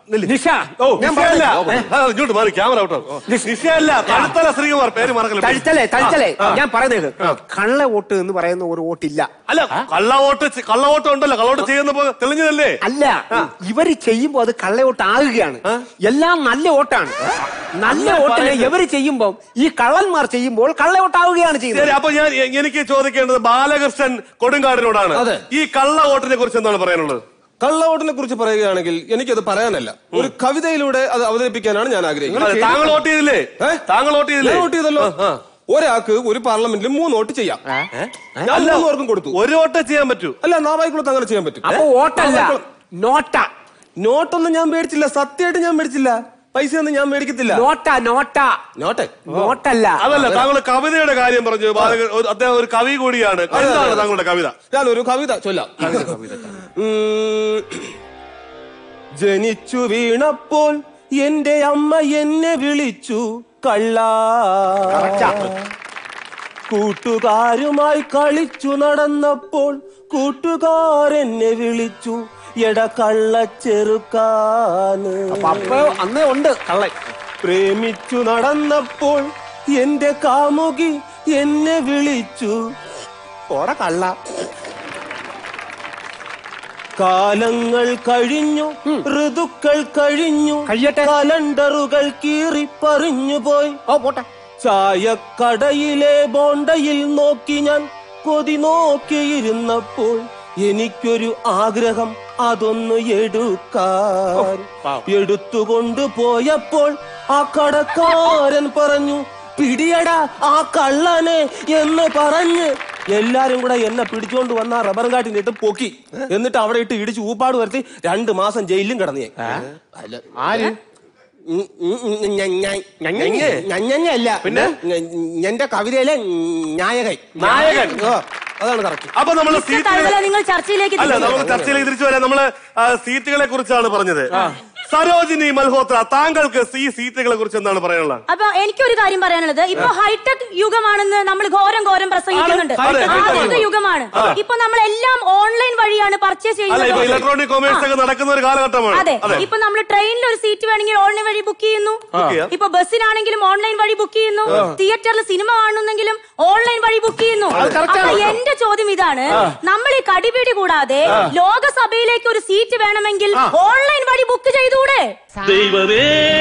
നിഷ ഓ ഞാൻ നിഷയല്ല പറഞ്ഞില്ലേ? ആ, ഇങ്ങോട്ട് മാറി ക്യാമറ ഔട്ടോ നിഷയല്ല തഴുത്തല ശ്രീകുമാർ പേര് മറക്കല തഴിച്ചലേ തഴിച്ചലേ ഞാൻ പറയുന്നത് കള്ള വോട്ട് എന്ന് പറയുന്ന ഒരു വോട്ടില്ല അല്ല കള്ള വോട്ട് ചെ- കള്ള വോട്ട് ഉണ്ടല്ലോ കള്ള വോട്ട് ചെയ്യുന്നപ്പോ തെളിഞ്ഞതല്ലേ അല്ല ഇവര് ചെയ്യുമ്പോ അത് കള്ള വോട്ട് ആകുകയാണ് എല്ലാം നല്ല വോട്ടാണ് നല്ല വോട്ടിനെ ഇവര് ചെയ്യുമ്പോ ഈ കള്ളന്മാർ ചെയ്യുമ്പോൾ കള്ള വോട്ട് ആവുകയാണ് ശരി ചെയ്യുന്നത് അപ്പൊ ഞാൻ എ- എനിക്ക് ചോദിക്കേണ്ടത് ബാലകൃഷ്ണൻ കൊടുങ്കാടിനോടാണ് അതെ. ഈ കള്ള വോട്ടിനെ കുറിച്ച് എന്താണ് പറയാനുള്ളത് കള്ളവോട്ടിനെ കുറിച്ച് പറയുകയാണെങ്കിൽ എനിക്കത് പറയാനല്ല ഒരു കവിതയിലൂടെ അത് അവതരിപ്പിക്കാനാണ് ഞാൻ അതെ, ആഗ്രഹിക്കുന്നത് താങ്കൾ വോട്ട് ചെയ്തില്ലേ താങ്കൾ വോട്ട് ചെയ്തില്ലേ ഞാൻ വോട്ട് ചെയ്തല്ലോ ഒരാൾക്ക് ഒരു പാർലമെന്റിൽ മൂന്ന് വോട്ട് ചെയ്യാം ഞാൻ മൂന്ന് പേർക്കും കൊടുത്തു ഒരു വോട്ട് ചെയ്യാൻ പറ്റൂ അല്ല നാവായിക്കുളത്ത് അങ്ങനെ ചെയ്യാൻ പറ്റും അപ്പൊ വോട്ടല്ല നോട്ടാ നോട്ടൊന്നും ഞാൻ മേടിച്ചില്ല സത്യമായിട്ട് ഞാൻ മേടിച്ചില്ല പൈസ ഒന്നും ഞാൻ മേടിക്കത്തില്ല നോട്ടാ നോട്ടാ നോട്ടെ നോട്ടല്ല അതല്ല താങ്കൾ കവിതയുടെ കാര്യം പറഞ്ഞു ബാലക- ഒരു- അദ്ദേഹം ഒരു കവി കൂടിയാണ് എന്താണ് താങ്കളുടെ കവിത ഞാനൊരു കവിത ചൊല്ലാം ഉം. ജനിച്ചു വീണപ്പോൾ എന്റെ അമ്മ എന്നെ വിളിച്ചു കള്ള കൂട്ടുകാരുമായി കളിച്ചു നടന്നപ്പോൾ കൂട്ടുകാരെന്നെ വിളിച്ചു എട കള്ള ചെറുക്കാന് അപ്പൊ അന്നേ ഉണ്ട് കള്ളൻ പ്രേമിച്ചു നടന്നപ്പോൾ എന്റെ കാമുകി എന്നെ വിളിച്ചു ഓട കള്ള കാലങ്ങൾ കഴിഞ്ഞു ഋതുക്കൾ കഴിഞ്ഞു കലണ്ടറുകൾ കീറി പറഞ്ഞു പോയി ഓ പോട്ടെ ചായക്കടയിലെ ബോണ്ടയിൽ നോക്കി ഞാൻ കൊതി നോക്കിയിരുന്നപ്പോൾ എനിക്കൊരു ആഗ്രഹം അതൊന്ന് എടുക്കാൻ എടുത്തുകൊണ്ട് പോയപ്പോൾ ആ കടക്കാരൻ പറഞ്ഞു പിടിയടാ ആ കള്ളനെ എന്ന് പറഞ്ഞ് എല്ലാരും കൂടെ എന്നെ പിടിച്ചോണ്ട് വന്ന ആ റബ്ബർ കാട്ടിന്റെ ഇട്ട് പൊക്കി എന്നിട്ട് അവിടെ ഇട്ട് ഇടിച്ച് ഊപ്പാട് വരുത്തി രണ്ട് മാസം ജയിലിലും കിടന്നു ഞാൻ ആര് അല്ല പിന്നെ എന്റെ കവിതയിലെ നായകൻ നായകൻ. ഓ, അതാണ് കറക്റ്റ് അപ്പൊ നമ്മൾ മിസ്റ്റർ തഴുതല, നിങ്ങൾ ചർച്ചയിലേക്ക് അല്ല തിരിച്ചു നമുക്ക് വരൂ. ചർച്ചയിലേക്ക് തിരിച്ചു വരാം നമ്മള് ആ, സീറ്റുകളെ കുറിച്ചാണ് പറഞ്ഞത് സരോജിനി മൽഹോത്ര താങ്കൾക്ക് ഈ സീറ്റുകളെ കുറിച്ച് എന്താണ് പറയാനുള്ളത് അപ്പൊ എനിക്കൊരു കാര്യം പറയാനുള്ളത് ഇപ്പൊ ഹൈടെക് യുഗമാണെന്ന് നമ്മൾ ഘോരം ഘോരം പ്രസംഗിക്കുന്നുണ്ട് അതെ, അതെ, ആധുനിക അതെ. യുഗമാണ് അതെ. ഇപ്പൊ നമ്മളെല്ലാം ഓൺലൈൻ വഴിയാണ് പർച്ചേസ് അല്ല ഇപ്പൊ ചെയ്യുന്നത് ഇലക്ട്രോണിക് കൊമേഴ്സ് ഒക്കെ നടക്കുന്ന ഒരു കാലഘട്ടമാണ് അതെ ഇപ്പൊ നമ്മൾ ട്രെയിനിൽ ഒരു സീറ്റ് വേണമെങ്കിൽ ഓൺലൈൻ വഴി ബുക്ക് ചെയ്യുന്നു Book ചെയ്യാം. ഇപ്പൊ ബസ്സിനാണെങ്കിലും ഓൺലൈൻ വഴി ബുക്ക് ചെയ്യുന്നു ആ. തിയേറ്ററിൽ സിനിമ കാണുന്നെങ്കിലും ഓൺലൈൻ വഴി ബുക്ക് ചെയ്യുന്നു അത് correct അപ്പൊ ആണ്. എന്റെ ചോദ്യം ഇതാണ് ആ. നമ്മൾ ഈ കടിപിടി കൂടാതെ ആ. ലോകസഭയിലേക്ക് ഒരു സീറ്റ് വേണമെങ്കിൽ ആ. ഓൺലൈൻ വഴി ബുക്ക് ചെയ്തുകൂടെ ദൈവമേ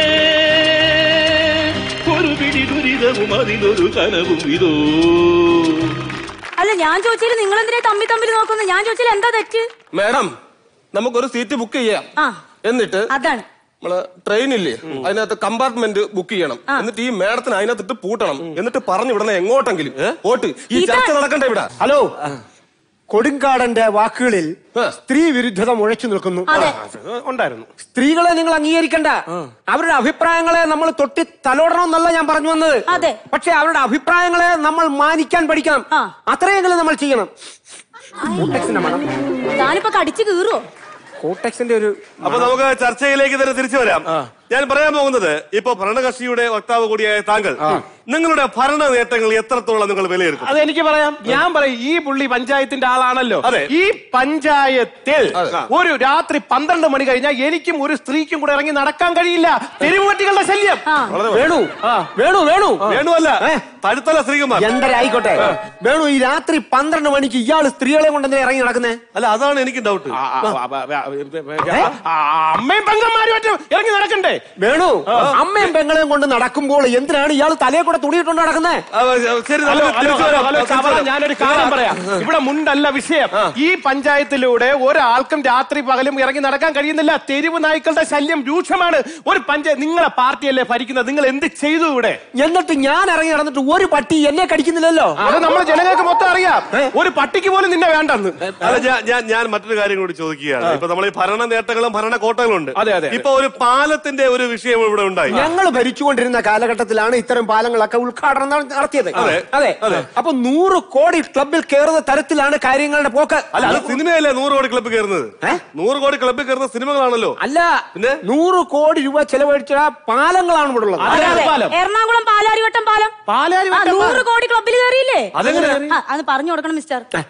ഒരു പിടി ദുരിതവും അതിനൊരു കനവും ഇതോ അല്ല ഞാൻ ചോദിച്ചാൽ നിങ്ങൾ എന്തിനാ തമ്മി തമ്മിൽ നോക്കുന്നത് ഞാൻ ചോദിച്ചാൽ എന്താ തെറ്റ് മാഡം നമുക്കൊരു സീറ്റ് ബുക്ക് ചെയ്യാം ആ എന്നിട്ട് അതാണ് നമ്മള് ട്രെയിനില്ലേ അതിനകത്ത് കമ്പാർട്ട്മെന്റ് ബുക്ക് ചെയ്യണം എന്നിട്ട് ഈ മാഡത്തിന് അതിനകത്തിട്ട് പൂട്ടണം എന്നിട്ട് പറഞ്ഞു വിടണം എങ്ങോട്ടെങ്കിലും പോട്ട് ഈ ചർച്ച നടക്കണ്ടേ ഇവിടെ ഹലോ കൊടുങ്കാടന്റെ വാക്കുകളിൽ സ്ത്രീ വിരുദ്ധത മുഴച്ചു നിൽക്കുന്നു അതെ. ഉണ്ടായിരുന്നു സ്ത്രീകളെ നിങ്ങൾ അംഗീകരിക്കണ്ട അവരുടെ അഭിപ്രായങ്ങളെ നമ്മൾ തൊട്ടി തലോടണമെന്നല്ല ഞാൻ പറഞ്ഞു വന്നത് അതെ പക്ഷെ അവരുടെ അഭിപ്രായങ്ങളെ നമ്മൾ മാനിക്കാൻ പഠിക്കണം അത്രയെങ്കിലും നമ്മൾ ചെയ്യണം കോട്ടക്സിന്റെ മണം താനിപ്പോ കടിച്ചു കീറുവോ കോട്ടക്സിന്റെ ഒരു അപ്പൊ നമുക്ക് ചർച്ചയിലേക്ക് തന്നെ തിരിച്ചു വരാം ഞാൻ പറയാൻ പോകുന്നത് ഇപ്പൊ ഭരണകക്ഷിയുടെ വക്താവ് കൂടിയായ താങ്കൾ നിങ്ങളുടെ ഭരണ നേട്ടങ്ങൾ എത്രത്തോളം നിങ്ങൾ വിലയിരുത്തും അത് എനിക്ക് പറയാം ഞാൻ പറയും ഈ പുള്ളി പഞ്ചായത്തിന്റെ ആളാണല്ലോ അതെ. ഈ പഞ്ചായത്തിൽ ഒരു രാത്രി പന്ത്രണ്ട് മണി കഴിഞ്ഞാൽ എനിക്കും ഒരു സ്ത്രീക്കും കൂടെ ഇറങ്ങി നടക്കാൻ കഴിയില്ല തെരുവുപറ്റികളുടെ ശല്യം വേണു വേണു വേണു വേണുവല്ല തഴുത്തല ശ്രീകുമാർ എന്തരായിക്കോട്ടെ വേണു ഈ രാത്രി പന്ത്രണ്ട് മണിക്ക് ഇയാള് സ്ത്രീകളെ കൊണ്ട് ഇറങ്ങി നടക്കുന്നേ അല്ല അതാണ് എനിക്ക് ഡൗട്ട് അമ്മയും പെങ്ങന്മാരുമായിട്ട് ഇറങ്ങി നടക്കണ്ടേ വേണു അമ്മയും പെങ്ങളെയും കൊണ്ട് നടക്കുമ്പോൾ എന്തിനാണ് ഇയാൾ തലയെ കൂടെ തുണിയിട്ടുണ്ട് നടക്കുന്നേ ശരി ഹലോ, നമുക്ക് ഹലോ, തിരിച്ചു ഹലോ, വരാം. ഹലോ, തിരിച്ചു ചവറ, വരാം. ഞാനൊരു കാര്യം പറയാം ഇവിടെ മുണ്ടല്ല വിഷയം ഈ പഞ്ചായത്തിലൂടെ ഒരാൾക്കും രാത്രി പകലും ഇറങ്ങി നടക്കാൻ കഴിയുന്നില്ല തെരുവ് നായ്ക്കളുടെ ശല്യം രൂക്ഷമാണ് ഒരു പഞ്ചായത്ത് നിങ്ങളെ പാർട്ടിയല്ലേ ഭരിക്കുന്നത് നിങ്ങൾ എന്ത് ചെയ്തു ഇവിടെ എന്നിട്ട് ഞാൻ ഇറങ്ങി നടന്നിട്ട് ഒരു പട്ടി എന്നെ കടിക്കുന്നില്ലല്ലോ അത് നമ്മൾ ജനങ്ങൾക്ക് മൊത്തം അറിയാം ഒരു പട്ടിക്ക് പോലും നിന്നെ വേണ്ടെന്ന് അല്ല ഞാൻ ഞാൻ ഞാൻ മറ്റൊരു കാര്യം കൂടി ചോദിക്കുകയാണ് ഇപ്പൊ നമ്മൾ ഈ ഭരണ നേട്ടങ്ങളും ഭരണ കോട്ടകളും ഉണ്ട് അതെ, അതെ. ഇപ്പൊ ഒരു പാലത്തിന്റെ ഒരു വിഷയം ഇവിടെ ഉണ്ടായി ഞങ്ങൾ ഭരിച്ചുകൊണ്ടിരുന്ന കാലഘട്ടത്തിലാണ് ഇത്തരം പാലങ്ങളൊക്കെ ഉദ്ഘാടനം നട- നടത്തിയത് അതെ. അതെ അതെ. അപ്പൊ നൂറ് കോടി ക്ലബിൽ കയറുന്ന തരത്തിലാണ് കാര്യങ്ങളുടെ പോക്ക് അല്ല അത് സിനിമയല്ലേ നൂറ് കോടി ക്ലബ്ബ് കയറുന്നത് നൂറ് കോടി ക്ലബ്ബിൽ കയറുന്ന സിനിമകളാണല്ലോ അല്ല നൂറ് കോടി രൂപ ചെലവഴിച്ച പാലങ്ങളാണ് ഇവിടെ ഉള്ളത് അതെ, അതെ. എറണാകുളം പാലാരിവട്ടം പാലം പാലാരിവട്ടം ആ, നൂറ് കോടി ക്ലബിൽ കയറിയില്ലേ അതെങ്ങനെ ആ, അത് പറഞ്ഞു കൊടുക്കണം മിസ്റ്റർ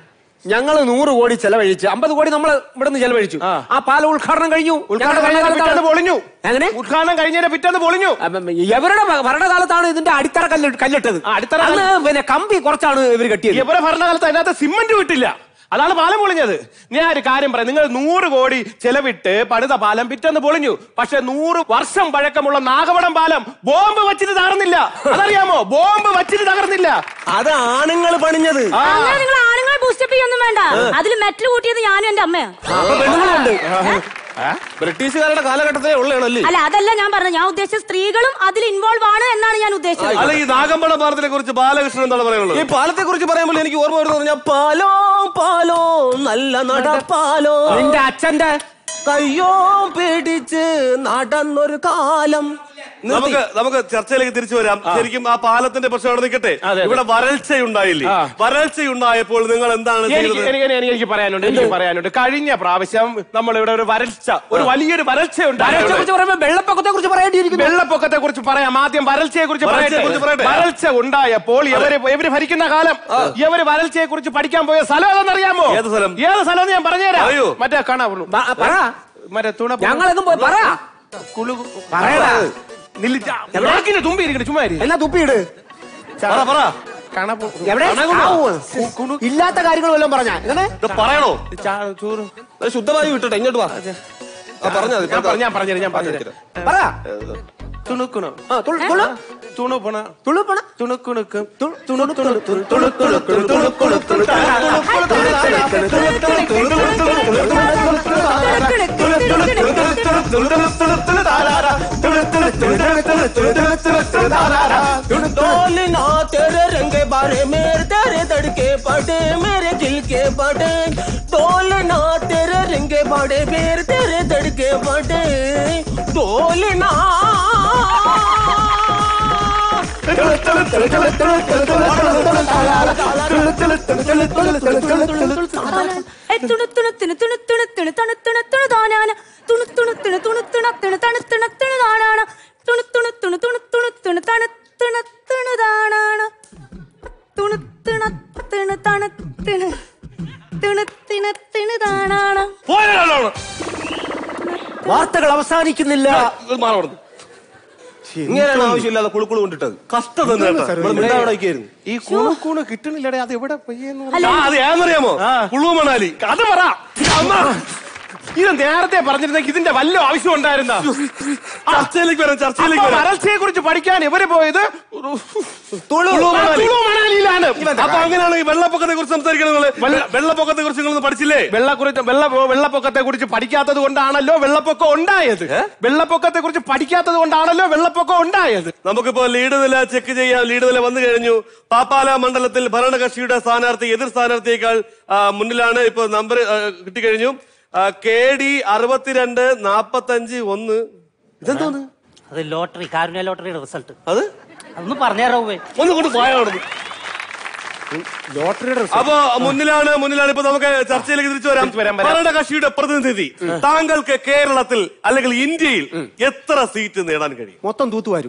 ഞങ്ങൾ നൂറ് കോടി ചെലവഴിച്ച് അമ്പത് കോടി നമ്മൾ ഇവിടെ നിന്ന് ചെലവഴിച്ചു ആ പാലം ഉദ്ഘാടനം കഴിഞ്ഞു ഉദ്ഘാടനം കഴിഞ്ഞ പിറ്റേന്ന് പൊളിഞ്ഞു അങ്ങനെ ഉദ്ഘാടനം കഴിഞ്ഞതിന്റെ പിറ്റേന്ന് പൊളിഞ്ഞു എവരുടെ ഭ- ഭരണകാലത്താണ് ഇതിന്റെ അടിത്തറ കല്ല് കല്ലിട്ടത് അടിത്തറ അന്ന് പിന്നെ കമ്പി കുറച്ചാണ് ഇവർ കെട്ടിയത് ഇവരെ ഭരണകാലത്ത് അതിനകത്ത് സിമന്റ് വിട്ടില്ല അതാണ് പാലം പൊളിഞ്ഞത് ഞാൻ ഒരു കാര്യം പറയാം നിങ്ങൾ നൂറ് കോടി ചെലവിട്ട് പണിത പാലം പിറ്റേന്ന് പൊളിഞ്ഞു പക്ഷെ നൂറ് വർഷം പഴക്കമുള്ള നാഗവടം പാലം ബോംബ് വെച്ചിട്ട് തകർന്നില്ല അതറിയാമോ ബോംബ് വെച്ചിട്ട് തകർന്നില്ല അത് ആണുങ്ങൾ പണിഞ്ഞത് അങ്ങനെ നിങ്ങൾ ആണുങ്ങളെ ബൂസ്റ്റപ്പ് ചെയ്യൊന്നും വേണ്ട അതിൽ മെറ്റൽ കൂട്ടിയത് ഞാനും എന്റെ അമ്മയാ ബ്രിട്ടീഷുകാരുടെ കാലഘട്ടത്തിലേ ഉള്ളതാണല്ലേ അല്ല അതല്ല ഞാൻ പറഞ്ഞത് ഞാൻ ഉദ്ദേശിച്ച സ്ത്രീകളും അതിൽ ഇൻവോൾവ് ആണ് എന്നാണ് ഞാൻ ഉദ്ദേശിച്ചത് അല്ല ഈ നാഗമ്പട പാലത്തിനെ കുറിച്ച് ബാലകൃഷ്ണൻ എന്താണ് ഈ പറയാനുള്ളത് പാലത്തെ കുറിച്ച് പറയുമ്പോൾ എനിക്ക് ഓർമ്മ വരുന്ന പറഞ്ഞാൽ പാലോ പാലോ നല്ല നടപ്പാലോ നിന്റെ അച്ഛന്റെ കയ്യോ പിടിച്ച് നടന്നൊരു കാലം നമുക്ക് നമുക്ക് ചർച്ചയിലേക്ക് തിരിച്ചു വരാം ശരിക്കും ആ പാലത്തിന്റെ പ്രശ്നം അവിടെ നിൽക്കട്ടെ ഇവിടെ വരൾച്ചയുണ്ടായില്ലേ വരൾച്ചയുണ്ടായപ്പോൾ നിങ്ങൾ എന്താണ് എനിക്ക് ചെയ്തത് എനിക്ക് എനിക്ക് എനിക്ക് പറയാനുണ്ട് എനിക്ക് പറയാനുണ്ട് കഴിഞ്ഞ പ്രാവശ്യം നമ്മൾ ഇവിടെ ഒരു വരൾച്ച ഒരു വലിയൊരു വരൾച്ച വരൾച്ചയെ കുറിച്ച് പറയുമ്പോൾ വെള്ളപ്പൊക്കത്തെ കുറിച്ച് പറയേണ്ടിയിരിക്കുന്നു വെള്ളപ്പൊക്കത്തെ കുറിച്ച് പറയാം ആദ്യം വരൾച്ചയെ കുറിച്ച് വരൾച്ചയെക്കുറിച്ച് പറയട്ടെ. വരൾച്ച ഉണ്ടായപ്പോൾ ഇവര് ഇവര് ഭരിക്കുന്ന കാലം ഇവര് വരൾച്ചയെ കുറിച്ച് പഠിക്കാൻ പോയ സ്ഥലം ഏതെന്നറിയാമോ ഏത് സ്ഥലം? ഏത് സ്ഥലം എന്ന് ഞാൻ പറഞ്ഞുതരാം പറയൂ. മറ്റേ കാണാ പറ മറ്റേ തുണ ഞങ്ങളെങ്ങും പോയി പറ പറയടാ നാക്കിന് തുമ്പി ഇരിക്കട്ടെ ചുമ്മാ ഇരി. എന്നാ തുപ്പിയിട് പറ പറ കാണാ പോ- എവിടെ കാണാ ആവോ. ഇല്ലാത്ത കാര്യങ്ങൾ വല്ലതും പറഞ്ഞ എങ്ങനെ ഇത് പറയണോ ചാ- ചോറ് അത് ശുദ്ധമായി വിട്ടട്ടെ ഇങ്ങോട്ട് വാ ആ പറഞ്ഞാ മതി ഞാൻ പറ- ഞാൻ പറഞ്ഞുതരാം ഞാൻ പറഞ്ഞുതരാം പറ തുണുക്കുണോ ആ, തുളു- തുളു. തുണുപ്പണ തുളുപ്പണ തുണുക്കുണുക്കും डोलना तेरे रंग बारे मेरे तेरे दड़के पड़े मेरे दिल के बड़े डोलना तेरे रंग बड़े मेरे तेरे दड़के पड़े डोलना ഏ, തുണു, തുണു, തുണു, തുണു, തുണു, തുണു, തണു, തുണു, തുണു, താനാന. തുണു, തുണു, തുണു, തുണു, തുണു, തുണു, തണു, തുണു, തുണു, താനാന. തുണു, തുണു, തുണു, തുണു, തുണു, തുണു, തണു, തുണു, തുണു, താനാന. തുണു, തുണു, തുണു, തണു, തുണു. തുണു, തുണു, തുണു, താനാന. പോയാലോ വാർത്തകൾ അവസാനിക്കുന്നില്ല മാറണം ഇങ്ങനെയാണ് ആവശ്യമില്ലാതെ കുളുക്കുളു കൊണ്ടിട്ടത് കഷ്ടം തന്നെ കേട്ടോ. നമ്മൾ മിണ്ടാവിടേക്കായിരുന്നു ഈ കുണു കുണു കിട്ടണില്ലടേ അത് എവിടെ പെയ്യെന്ന് അല്ല, ആ, അത് ഏതെന്നറിയാമോ കുളു മണാലി അത് പറ അമ്മ, ഇത് നേരത്തെ പറഞ്ഞിരുന്നെങ്കിൽ ഇതിന്റെ വല്ല ആവശ്യം ഉണ്ടായിരുന്ന ചർച്ചയിലേക്ക് വരാം ചർച്ചയിലേക്ക് വരാം വരൾച്ചയെ കുറിച്ച് പഠിക്കാൻ ഇവര് പോയത് തുളു ആ, മണാലി. തുളു മണാലിയിലാണ് അപ്പൊ അങ്ങനെയാണ് ഈ വെള്ളപ്പൊക്കത്തെ കുറിച്ച് സംസാരിക്കണം നിങ്ങള് വെള്ളപ്പൊക്കത്തെ കുറിച്ച് നിങ്ങൾ പഠിച്ചില്ലേ വെള്ളക്കുറിച്ച് വെള്ള വെള്ളപ്പൊക്കത്തെ കുറിച്ച് പഠിക്കാത്തത് കൊണ്ടാണല്ലോ വെള്ളപ്പൊക്കം ഉണ്ടായത് വെള്ളപ്പൊക്കത്തെ കുറിച്ച് പഠിക്കാത്തത് കൊണ്ടാണല്ലോ വെള്ളപ്പൊക്കം ഉണ്ടായത് നമുക്കിപ്പോ ലീഡ് നില ചെക്ക് ചെയ്യാം ലീഡ് നില വന്നു കഴിഞ്ഞു പാപ്പാല മണ്ഡലത്തിൽ ഭരണകക്ഷിയുടെ സ്ഥാനാർത്ഥി എതിർ സ്ഥാനാർത്ഥിയേക്കാൾ ആ, മുന്നിലാണ് ഇപ്പൊ നമ്പർ ആ, കിട്ടിക്കഴിഞ്ഞു ആ, കെ ഡി അറുപത്തിരണ്ട് നാപ്പത്തഞ്ച് ഒന്ന് ഇതെന്തോന്ന് അത് ലോട്ടറി കാരുണ്യ ലോട്ടറിയുടെ റിസൾട്ട് അത് അതൊന്ന് പറഞ്ഞുതരാ ഒന്ന് കൊണ്ട് പോയാണ് ലോട്ടറിയുടെ അപ്പോ മുന്നിലാണ് മുന്നിലാണ് ഇപ്പൊ നമുക്ക് ചർച്ചയിലേക്ക് തിരിച്ചു വരാം തിരിച്ചു വരാം, വരാം. ഭരണകക്ഷിയുടെ പ്രതിനിധി താങ്കൾക്ക് കേരളത്തിൽ അല്ലെങ്കിൽ ഇന്ത്യയിൽ എത്ര സീറ്റ് നേടാൻ കഴിയും മൊത്തം തൂത്തുവാരും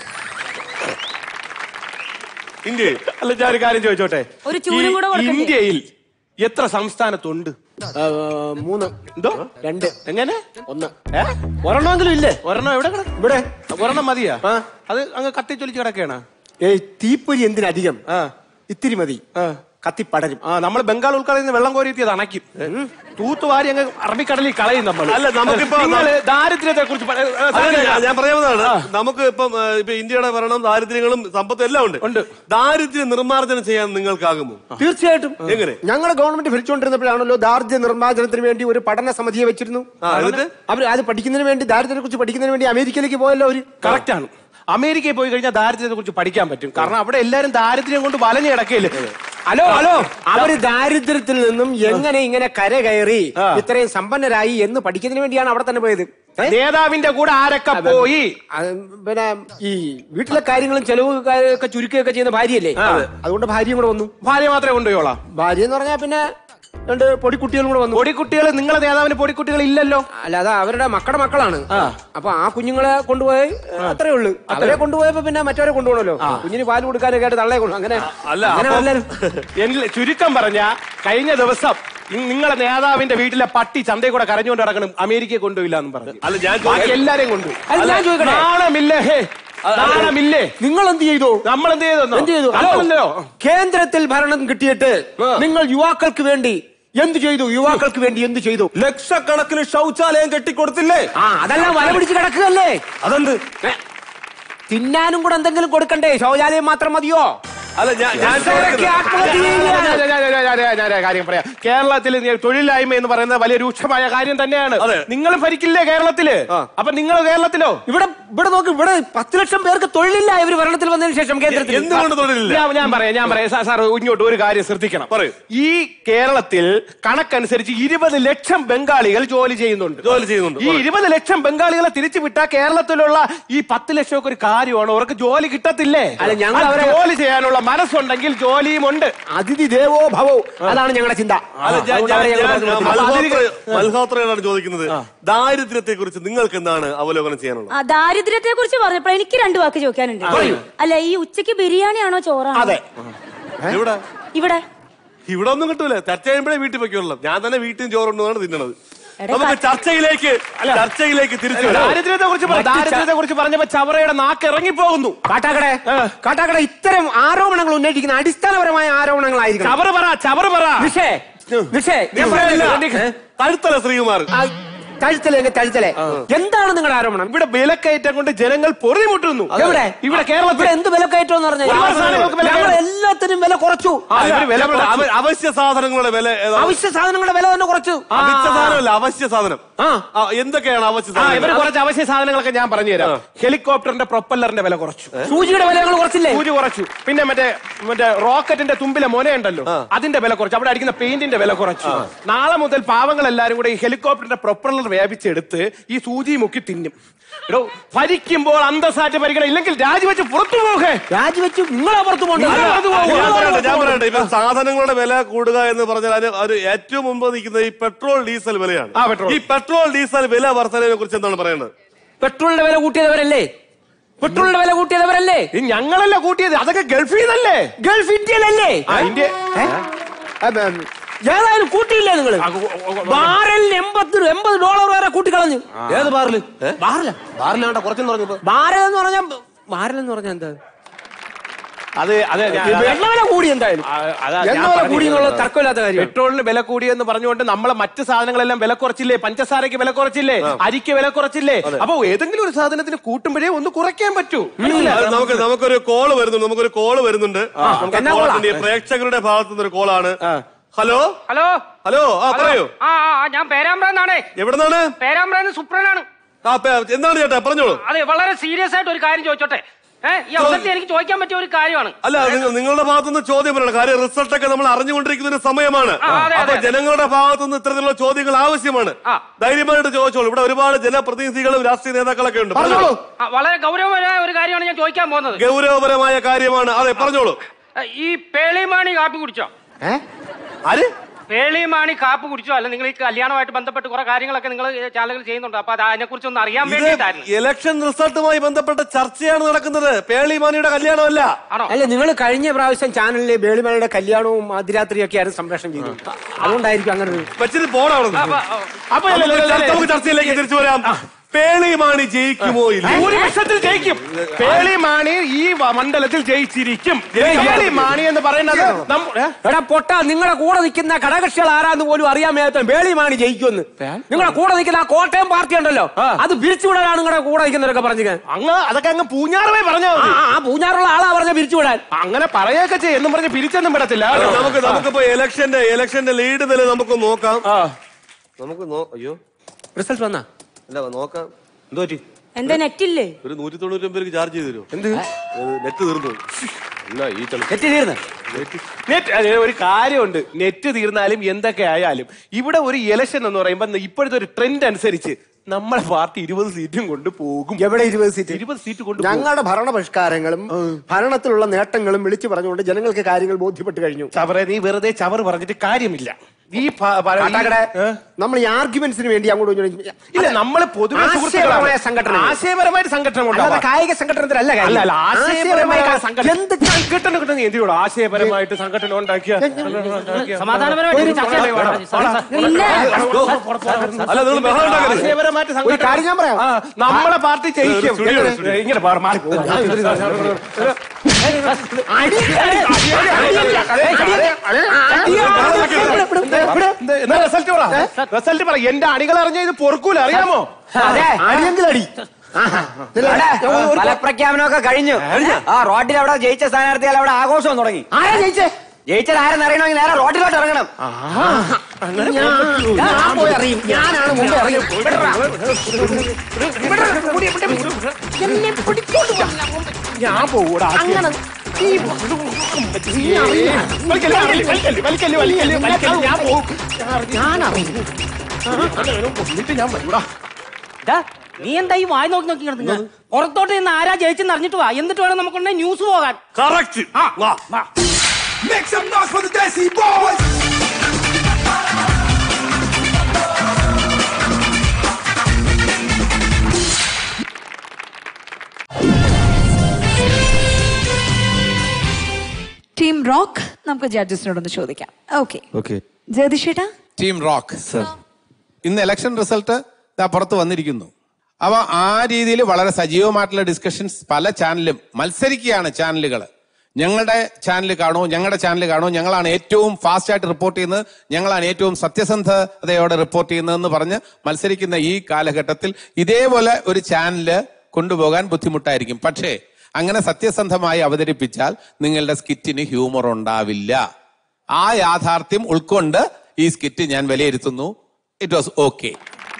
ഇന്ത്യയിൽ അല്ല ഞാൻ ഒരു കാര്യം ചോദിച്ചോട്ടെ ഒരു ചൂലും ഈ കൂടെ കൊടുക്കണ്ടേ? ഇന്ത്യയിൽ എത്ര സംസ്ഥാനത്തുണ്ട് ആ, മൂന്ന് എന്തോ രണ്ട് എങ്ങനെ ഒന്ന് ഏ? ഒരെണ്ണമെങ്കിലും ഇല്ലേ ഒരെണ്ണം എവിടെ കിട ഇവിടെ ഒരെണ്ണം മതിയാ ആ. അത് അങ്ങ് കത്തിച്ചൊലിച്ച് കിടക്കുകയാണ് ഏയ് തീപ്പൊരി എന്തിനധികം ആ ഇത്തിരി മതി ആ. കത്തിപ്പടരും ആ നമ്മൾ ബംഗാൾ ഉൾക്കടലിൽ നിന്ന് വെള്ളം കോരിയെത്തിയത് അണയ്ക്കും തൂത്തുവാരി അങ്ങ് അറബിക്കടലിൽ കളയും നമ്മൾ അല്ല, നമുക്കിപ്പോ നിങ്ങള് ദാരിദ്ര്യത്തെ കുറിച്ച് അല്ല, ഞാൻ- ഞാൻ പറയാവുന്നതാണ് നമുക്ക് ഇപ്പം ആ, ഇപ്പൊ ഇന്ത്യയുടെ ഭരണം ദാരിദ്ര്യങ്ങളും സമ്പത്തും എല്ലാം ഉണ്ട് ഉണ്ട്. ദാരിദ്ര്യ നിർമ്മാർജ്ജനം ചെയ്യാൻ നിങ്ങൾക്കാകുമോ തീർച്ചയായിട്ടും എങ്ങനെ ഞങ്ങളുടെ ഗവൺമെന്റ് ഭരിച്ചുകൊണ്ടിരുന്നപ്പോഴാണല്ലോ ദാരിദ്ര്യ നിർമ്മാർജ്ജനത്തിന് വേണ്ടി ഒരു പഠന സമിതിയെ വെച്ചിരുന്നു ആ, എന്നിട്ട്? അവർ അത് പഠിക്കുന്നതിന് വേണ്ടി ദാരിദ്ര്യത്തെ കുറിച്ച് പഠിക്കുന്നതിന് വേണ്ടി അമേരിക്കയിലേക്ക് പോയല്ലോ അവര് കറക്റ്റ് ആണ് അമേരിക്കയിൽ പോയി കഴിഞ്ഞാൽ ദാരിദ്ര്യത്തെ കുറിച്ച് പഠിക്കാൻ പറ്റും കാരണം അവിടെ എല്ലാരും ദാരിദ്ര്യം കൊണ്ട് വലഞ്ഞു കിടക്കയില്ലേ ഹലോ ഹലോ അവര് ദാരിദ്ര്യത്തിൽ നിന്നും എങ്ങനെ ഇങ്ങനെ കര കയറി ആ. ഇത്രയും സമ്പന്നരായി എന്ന് പഠിക്കുന്നതിന് വേണ്ടിയാണ് അവിടെ തന്നെ പോയത് ഏ? നേതാവിന്റെ കൂടെ ആരൊക്കെ പോയി അത് പിന്നെ ഈ വീട്ടിലെ കാര്യങ്ങളും ചെലവ് ഒക്കെ ചുരുക്കുകയൊക്കെ ചെയ്യുന്ന ഭാര്യയല്ലേ അതുകൊണ്ട് ഭാര്യയും കൂടെ വന്നു ഭാര്യ മാത്രമേ കൊണ്ടുപോയോളാം ഭാര്യ എന്ന് പറഞ്ഞാൽ പിന്നെ രണ്ട് പൊടിക്കുട്ടികളും കൂടെ വന്നു പൊടിക്കുട്ടികൾ നിങ്ങളെ നേതാവിന് പൊടിക്കുട്ടികൾ ഇല്ലല്ലോ അല്ല അത് അവരുടെ മക്കളുടെ മക്കളാണ് അപ്പൊ ആ കുഞ്ഞുങ്ങളെ കൊണ്ടുപോയി അത്രേ ഉള്ളൂ അവരെ കൊണ്ടുപോയപ്പോ പിന്നെ മറ്റവരെ കൊണ്ടുപോകണല്ലോ കുഞ്ഞിന് പാല് കൊടുക്കാനൊക്കെ ആയിട്ട് തള്ളയെ കൊണ്ടു അങ്ങനെ അല്ല അങ്ങനെ അപ്പം വല്ലതും- എന്നിൽ ചുരുക്കം പറഞ്ഞ കഴിഞ്ഞ ദിവസം ഇ- നിങ്ങളെ നേതാവിന്റെ വീട്ടിലെ പട്ടി ചന്തയിൽ കൂടെ കരഞ്ഞുകൊണ്ട് നടക്കണം അമേരിക്കയെ കൊണ്ടുപോയില്ല എന്ന് പറഞ്ഞു അല്ല ഞാൻ ബാക്കി ചോദിക്കട്ടെ? എല്ലാരെയും കൊണ്ടു അല്ല, ഞാൻ ചോദിക്കട്ടെ? നാണമില്ലേ ഹേ നാണമില്ലേ നിങ്ങൾ എന്ത് ചെയ്തു നമ്മൾ എന്ത് ചെയ്തു എന്ത് ചെയ്തു നമ്മളല്ലോ കേന്ദ്രത്തിൽ ഭരണം കിട്ടിയിട്ട് നിങ്ങൾ യുവാക്കൾക്ക് വേണ്ടി എന്ത് ചെയ്തു യുവാക്കൾക്ക് വേണ്ടി എന്ത് ചെയ്തു ലക്ഷക്കണക്കിന് ശൗചാലയം കെട്ടിക്കൊടുത്തില്ലേ ആ അതെല്ലാം വല പിടിച്ച് കിടക്കുകയല്ലേ അതെന്ത് ഏ, തിന്നാനും കൂടെ എന്തെങ്കിലും കൊടുക്കണ്ടേ ശൗചാലയം മാത്രം മതിയോ അല്ല ഞാൻ ഞാൻ കർഷകരൊക്കെ ആത്മഹത്യ ചെയ്യുകയാണ്. ഞാൻ- ഞാൻ- ഞാൻ- ഞാൻ- ഞാൻ- ഞാൻ ഒരു കാര്യം പറയാം കേരളത്തിൽ നി- തൊഴിലില്ലായ്മ എന്ന് പറയുന്നത് വലിയ രൂക്ഷമായ കാര്യം തന്നെയാണ് അതെ. നിങ്ങൾ ഭരിക്കില്ലേ കേരളത്തില് അപ്പൊ നിങ്ങൾ കേരളത്തിലോ ഇവിടെ ഇവിടെ നോക്ക് ഇവിടെ പത്ത് ലക്ഷം പേർക്ക് തൊഴിലില്ല ഇവർ ഭരണത്തിൽ വന്നതിന് ശേഷം കേന്ദ്രത്തിൽ എന്തുകൊണ്ട് തൊഴിലില്ല ഞാൻ ഞാൻ പറയാം ഞാൻ പറയാം സാർ- സാർ ഇങ്ങോട്ട് ഒരു കാര്യം ശ്രദ്ധിക്കണം പറയൂ. ഈ കേരളത്തിൽ കണക്കനുസരിച്ച് ഇരുപത് ലക്ഷം ബംഗാളികൾ ജോലി ചെയ്യുന്നുണ്ട് ജോലി ചെയ്യുന്നുണ്ട്. ഈ ഇരുപത് ലക്ഷം ബംഗാളികളെ തിരിച്ചു വിട്ടാൽ കേരളത്തിലുള്ള ഈ പത്ത് ലക്ഷം ഒക്കെ ഒരു കാര്യമാണ് അവർക്ക് ജോലി കിട്ടത്തില്ലേ അല്ല, ഞങ്ങൾ ആ അവരെ- ജോലി ചെയ്യാനുള്ള മനസ്സുണ്ടെങ്കിൽ ജോലിയും ഉണ്ട് അതിഥി ദേവോ ഭവോ അതാണ് ഞങ്ങളുടെ ചിന്ത അല്ല ഞാൻ- അതുകൊണ്ട് ഞാൻ- അവരെ ഞങ്ങൾ ഞാൻ പറഞ്ഞു വിട്ടു. മൽഹോത്ര- മൽഹോത്രയോടാണ് ചോദിക്കുന്നത് ദാരിദ്ര്യത്തെ കുറിച്ച് നിങ്ങൾക്ക് എന്താണ് അവലോകനം ചെയ്യാനുള്ളത് ആ ദാരിദ്ര്യത്തെ കുറിച്ച് പറഞ്ഞപ്പോൾ എനിക്ക് രണ്ട് വാക്ക് ചോദിക്കാനുണ്ട് അല്ല ഈ ഉച്ചക്ക് ബിരിയാണിയാണോ ചോറാണോ അതെ ഇവിടെ ഇവിടെ ഇവിടെ ഒന്നും കിട്ടൂല ചർച്ച ചെയ്യുമ്പോഴേ വീട്ടിൽ പൊയ്ക്കുള്ളൂ ഞാൻ തന്നെ വീട്ടിൽ ചോറുണ്ടെന്നാണ് തിന്നണത് എടേ, നമുക്ക് ചർച്ചയിലേക്ക് ചർച്ചയിലേക്ക് തിരിച്ചു വരാം. ദാരിദ്ര്യത്തെ കുറിച്ച് ദാരിദ്ര്യത്തെ കുറിച്ച് പറഞ്ഞപ്പോ ചവറയുടെ നാക്ക് ഇറങ്ങിപ്പോകുന്നു കാട്ടാക്കടെ കാട്ടാക്കടെ ഇത്തരം ആരോപണങ്ങൾ ഉന്നയിക്കുന്ന അടിസ്ഥാനപരമായ ആരോപണങ്ങളായിരിക്കും ചവറ് പറ ചവറ് പറ നിഷേ നിഷേ ഞാൻ നിഷേ പറഞ്ഞില്ല. അല്ല. ഏ? കഴുത്തല ശ്രീകുമാർ ആ, തഴുത്തലേ എങ്കിൽ തഴുത്തലേ എന്താണ് നിങ്ങളുടെ ആരോപണം ഇവിടെ വിലക്കയറ്റം കൊണ്ട് ജനങ്ങൾ പൊറുതിമുട്ടുന്നു എവിടെ ഇവിടെ കേരളത്തിൽ ഇവിടെ എന്ത് വില കയറ്റം എന്ന് പറഞ്ഞാൽ ഒരുപാട് സാധനങ്ങൾക്ക് വില ഞങ്ങൾ കയറി. എല്ലാത്തിനും വില കുറച്ചു ആ, ഇവര് വില നമ്മുടെ കുറച്ചു. അവ- അവശ്യ സാധനങ്ങളുടെ വില ഏതാ? അവശ്യ സാധനങ്ങളുടെ വില തന്നെ കുറച്ചു അവശ്യ സാധനമല്ല അവശ്യ സാധനം ആ. ആ, എന്തൊക്കെയാണ് അവശ്യ ആ ഇവര് സാധനം കുറച്ച് അവശ്യ സാധനങ്ങളൊക്കെ ഞാൻ പറഞ്ഞുതരാം ഹെലികോപ്റ്ററിന്റെ പ്രൊപ്പല്ലറിന്റെ വില കുറച്ചു സൂചിയുടെ വില ഞങ്ങൾ കുറച്ചില്ലേ സൂചി കുറച്ചു പിന്നെ മറ്റേ മറ്റേ റോക്കറ്റിന്റെ തുമ്പിലെ മൊനയുണ്ടല്ലോ അതിന്റെ വില കുറച്ചു അവിടെ അടിക്കുന്ന പെയിന്റിന്റെ വില കുറച്ചു നാളെ മുതൽ പാവങ്ങൾ എല്ലാരും കൂടെ ഈ ഹെലികോപ്റ്ററിന്റെ പ്രൊപ്പല്ലർ വ്യാപിച്ചെടുത്ത് ഈ സൂചി മുക്കി തിന്നും എടോ ഭരിക്കുമ്പോൾ അന്തസ്സാറ്റ് ഭരിക്കണം ഇല്ലെങ്കിൽ രാജിവെച്ച് പുറത്തു പോകേ രാജിവെച്ച് നിങ്ങളെ പുറത്തു നിങ്ങൾ പുറത്ത് ഞാൻ പോകുക. പറയട്ടെ ഞാൻ പറയട്ടെ ഇപ്പൊ സാധനങ്ങളുടെ വില കൂടുക എന്ന് പറഞ്ഞാൽ അതിന് ഒരു ഏറ്റവും മുമ്പ് നിൽക്കുന്നത് ഈ പെട്രോൾ ഡീസൽ വിലയാണ് ആ, പെട്രോൾ. ഈ പെട്രോൾ ഡീസൽ വില വർധനയെ കുറിച്ച് എന്താണ് പറയുന്നത് പെട്രോളിന്റെ വില കൂട്ടിയതവരല്ലേ പെട്രോളിന്റെ വില കൂട്ടിയതവരല്ലേ ഇത് ഞങ്ങളല്ല കൂട്ടിയത് അതൊക്കെ ഗൾഫിൽ നിന്നല്ലേ ഗൾഫ് ഇന്ത്യയിലല്ലേ ആ ഇന്ത്യ ഏ? അപ്പൊ, ഏതായാലും കൂട്ടിയില്ലേ നിങ്ങൾ ബാരലിന് എൺപത് എൺപത് ഡോളർ വരെ കൂട്ടിക്കളഞ്ഞു ഏത് ബാറില് ബാറില ബാറിലാണ്ട കുറച്ചെന്ന് പറഞ്ഞപ്പോ ബാരൽ എന്ന് പറഞ്ഞാൽ ബാരൽ എന്ന് പറഞ്ഞാൽ എന്താ അത് അതെ ഞാൻ- ഈ എണ്ണ വില കൂടി എന്തായാലും ആ, അതാ ഞാൻ എണ്ണ വില പറഞ്ഞത്. കൂടി എന്നുള്ള തർക്കമില്ലാത്ത കാര്യം പെട്രോളിന് വില കൂടിയെന്ന് പറഞ്ഞുകൊണ്ട് നമ്മളെ മറ്റ് സാധനങ്ങളെല്ലാം വില കുറച്ചില്ലേ പഞ്ചസാരയ്ക്ക് വില കുറച്ചില്ലേ അരിക്ക് വില കുറച്ചില്ലേ അപ്പൊ ഏതെങ്കിലും ഒരു സാധനത്തിന് കൂട്ടുമ്പോഴേ ഒന്ന് കുറയ്ക്കാൻ പറ്റൂ അത് നമുക്ക് നമുക്കൊരു കോള് വരുന്നുണ്ട് നമുക്കൊരു കോള് വരുന്നുണ്ട് നമുക്ക് എന്നാ call കോളാ? ഉണ്ട്. ഈ പ്രേക്ഷകരുടെ ഭാഗത്തു നിന്ന് ഒരു കോളാണ് ഹലോ ഹലോ ഹലോ ആ പറയൂ ആ ആ, ആ, ഞാൻ പേരാമ്പ്രാന്നാണേ എവിടുന്നാണ് പേരാമ്പ്രാന്ന് സുപ്രനാണ് ആ പേ- എന്താണ് ചേട്ടാ പറഞ്ഞോളൂ അതെ വളരെ സീരിയസ് ആയിട്ട് ഒരു കാര്യം ചോദിച്ചോട്ടെ ഏഹ് ഈ അവസരത്തിൽ എനിക്ക് ചോദിക്കാൻ പറ്റിയ ഒരു കാര്യമാണ് അല്ല നിങ്ങൾ- നിങ്ങളുടെ ഭാഗത്തുനിന്ന് ചോദ്യം പറയണം കാര്യം റിസൾട്ട് ഒക്കെ നമ്മൾ അറിഞ്ഞുകൊണ്ടിരിക്കുന്ന ഒരു സമയമാണ് ആ, അതെ, അപ്പൊ അതെ. ജനങ്ങളുടെ ഭാഗത്തുനിന്ന് ഇത്തരത്തിലുള്ള ചോദ്യങ്ങൾ ആവശ്യമാണ് ആ. ധൈര്യമായിട്ട് ചോദിച്ചോളൂ ഇവിടെ ഒരുപാട് ജനപ്രതിനിധികളും രാഷ്ട്രീയ നേതാക്കളൊക്കെ ഉണ്ട് പറഞ്ഞോളൂ ആ, വളരെ ഗൗരവമായ ഒരു കാര്യമാണ് ഞാൻ ചോദിക്കാൻ പോകുന്നത് ഗൗരവപരമായ കാര്യമാണ് അതെ പറഞ്ഞോളൂ ഏ, ഈ പേളിമാണി കാപ്പി കുടിച്ചോ ആര് പേളിമാണി കാപ്പി കുടിച്ചോ അല്ല നിങ്ങൾ ഈ കല്യാണമായിട്ട് ബന്ധപ്പെട്ട് കുറെ കാര്യങ്ങളൊക്കെ നിങ്ങൾ ചാനലുകൾ ചെയ്യുന്നുണ്ട് അപ്പൊ അത് അതിനെ കുറിച്ച് ഒന്ന് അറിയാൻ ഇത് വേണ്ടിയിട്ടായിരുന്നു ഇലക്ഷൻ റിസൾട്ടുമായി ബന്ധപ്പെട്ട ചർച്ചയാണ് നടക്കുന്നത് പേളിമാനിയുടെ കല്യാണമല്ല ആണോ അല്ല നിങ്ങൾ കഴിഞ്ഞ പ്രാവശ്യം ചാനലിലെ ബേളിമലയുടെ കല്യാണവും അതിരാത്രിയൊക്കെ ആയിരുന്നു സംപ്രേഷണം ചെയ്തു അതുകൊണ്ടായിരിക്കും അങ്ങനെ ഒരു വെച്ചിട്ട് പോടാണ് അപ്പൊ അല്ല, അല്ല, അല്ല, അല്ല. നമുക്ക് ചർച്ചയിലേക്ക് തിരിച്ചു വരാം പേളിമാണി ജയിക്കുമോ ഇല്ല ഭൂരിപക്ഷത്തിൽ ജയിക്കും പേളി മാണി ഈ വ- മണ്ഡലത്തിൽ ജയിച്ചിരിക്കും പേളി മാണി എന്ന് പറയുന്നത് നമ്മ- ഏ? എടാ പൊട്ട നിങ്ങളുടെ കൂടെ നിൽക്കുന്ന ഘടകക്ഷികൾ ആരാന്ന് പോലും അറിയാൻ മേത്ത ബേളിമാണി ജയിക്കുമെന്ന് നിങ്ങളുടെ കൂടെ നിൽക്കുന്ന ആ കോട്ടയം പാർട്ടി ഉണ്ടല്ലോ അത് പിരിച്ചുവിടാനാണ് നിങ്ങളുടെ കൂടെ നിൽക്കുന്നവരൊക്കെ പറഞ്ഞു അങ്ങ് അതൊക്കെ അങ്ങ് പൂഞ്ഞാറവേ പറഞ്ഞാൽ മതി ആ പൂഞ്ഞാറുള്ള ആളാ പറഞ്ഞ പിരിച്ചുവിടാൻ അങ്ങനെ പറയൊക്കെ ചെയ്യും എന്നും പറഞ്ഞ് പിരിച്ചൊന്നും വിടത്തില്ല കേട്ടോ. നമുക്ക് നമുക്കിപ്പോ ഇലക്ഷന്റെ ഇലക്ഷന്റെ ലീഡ് നില നമുക്ക് നോക്കാം നമുക്ക് നോ- അയ്യോ റിസൾട്ട് വന്നാ അല്ല നോക്കാം എന്തോ പറ്റി എന്താ നെറ്റില്ലേ ഒരു നൂറ്റി തൊണ്ണൂറ്റി ഒമ്പത് ചാർജ് ചെയ്ത് തരുമോ എന്ത് നെറ്റ് തീർന്നു എന്നാ ഈ തെളി തെറ്റി തീർന്ന് നെറ്റ് അതെ, ഒരു കാര്യമുണ്ട് നെറ്റ് തീർന്നാലും എന്തൊക്കെ ആയാലും ഇവിടെ ഒരു ഇലക്ഷൻ എന്ന് പറയുമ്പോൾ ഇപ്പോഴത്തെ ഒരു ട്രെൻഡ് അനുസരിച്ച് നമ്മളെ പാർട്ടി ഇരുപത് സീറ്റും കൊണ്ട് പോകും എവിടെ ഇരുപത് സീറ്റ് ഇരുപത് സീറ്റ് കൊണ്ട് ഞങ്ങളുടെ ഭരണപരിഷ്കാരങ്ങളും ഭരണത്തിലുള്ള നേട്ടങ്ങളും വിളിച്ചു പറഞ്ഞുകൊണ്ട് ജനങ്ങൾക്ക് കാര്യങ്ങൾ ബോധ്യപ്പെട്ട് കഴിഞ്ഞു ചവറെ നീ വെറുതെ ചവർ പറഞ്ഞിട്ട് കാര്യമില്ല ഈ പ- പ- ഈ- കാട്ടാക്കട, നമ്മൾ ഈ ആർഗ്യുമെന്റ്സിന് വേണ്ടി അങ്ങോട്ട് ഇങ്ങോട്ട് ഇല്ല നമ്മള് പൊതുവെ ആശയപരമായ സംഘടന ആശയപരമായിട്ട് സംഘടന അല്ലാതെ കൊണ്ടാവാം. കായിക സംഘടനത്തിലല്ല കാര്യം. അല്ല അല്ല ആശയപരമായ ആശയപരമായ സംഘടന കിട്ടണം കിട്ടണം നീ എന്തിയോട് ആശയപരമായിട്ട് സംഘടന ഉണ്ടാക്കിയ സമാധാനപരമായിട്ട് ചർച്ച ചെയ്യാം. അല്ല നിങ്ങൾ ബഹളം ഉണ്ടാക്കരുത്. ആശയപരമായിട്ട് ഒരു കാര്യം ഞാൻ പറയാം. ആ, നമ്മളെ പാർട്ടി ജയിക്കും സ്റ്റുഡിയോ, എങ്ങനെ? സ്റ്റുഡിയോ. ഇങ്ങനെ മാറി- മാറി പോകും. റിസൾട്ട് പറ റിസൾട്ട് പറ എന്റെ അണികൾ അറിഞ്ഞ ഇത് പൊറുക്കൂല അറിയാമോ അതെ. അടിയെങ്കിലടി ഫലപ്രഖ്യാപനമൊക്കെ കഴിഞ്ഞു ആ റോഡിൽ അവിടെ ജയിച്ച സ്ഥാനാർത്ഥികൾ അവിടെ ആഘോഷം തുടങ്ങി ആരാ ജയിച്ചേ ജയിച്ചത് ആരെന്ന് അറിയണമെങ്കിൽ നേരെ റോഡിലോട്ട് ഇറങ്ങണം ഞാൻ പോയി അറിയും ഞാനാണ് മുമ്പേ അറിയും ഞാൻ പോകൂടാ അങ്ങനെ വലിക്കല്ലേ, വലിക്കല്ലേ, വലിക്കല്ലേ, വലിക്കല്ലേ, വലിക്കല്ലേ, ഞാൻ പോകും ഞാൻ അറിയും കൊന്നിട്ട് ഞാൻ വരൂടാ ഡാ, നീ എന്താ ഈ വായി നോക്കി നോക്കി കിടക്കുന്നത് പുറത്തോട്ട് നിന്ന് ആരാ ജയിച്ചെന്ന് അറിഞ്ഞിട്ട് വാ എന്നിട്ട് വേണം നമുക്കുണ്ടെ ന്യൂസ് പോകാൻ correct Make some noise for the Desi Boys! Team rock നമുക്ക് ജഡ്ജസിനോടൊന്ന് ചോദിക്കാം ഓക്കെ ഓക്കെ ജഗദീഷേട്ടാ ടീം റോക്ക് ഇന്ന് ഇലക്ഷൻ റിസൾട്ട് ദാ പുറത്ത് വന്നിരിക്കുന്നു അപ്പൊ ആ രീതിയിൽ വളരെ സജീവമായിട്ടുള്ള ഡിസ്കഷൻസ് പല ചാനലും മത്സരിക്കുകയാണ് ചാനലുകൾ ഞങ്ങളുടെ ചാനൽ കാണൂ ഞങ്ങളുടെ ചാനൽ കാണൂ ഞങ്ങളാണ് ഏറ്റവും ഫാസ്റ്റ് ആയിട്ട് റിപ്പോർട്ട് ചെയ്യുന്നത് ഞങ്ങളാണ് ഏറ്റവും സത്യസന്ധതയോടെ റിപ്പോർട്ട് ചെയ്യുന്നതെന്ന് പറഞ്ഞ് മത്സരിക്കുന്ന ഈ കാലഘട്ടത്തിൽ ഇതേപോലെ ഒരു ചാനല് കൊണ്ടുപോകാൻ ബുദ്ധിമുട്ടായിരിക്കും പക്ഷേ അങ്ങനെ സത്യസന്ധമായി അവതരിപ്പിച്ചാൽ നിങ്ങളുടെ സ്കിറ്റിന് ഹ്യൂമർ ഉണ്ടാവില്ല ആ യാഥാർത്ഥ്യം ഉൾക്കൊണ്ട് ഈ സ്കിറ്റ് ഞാൻ വിലയിരുത്തുന്നു ഇറ്റ് വാസ് ഓക്കെ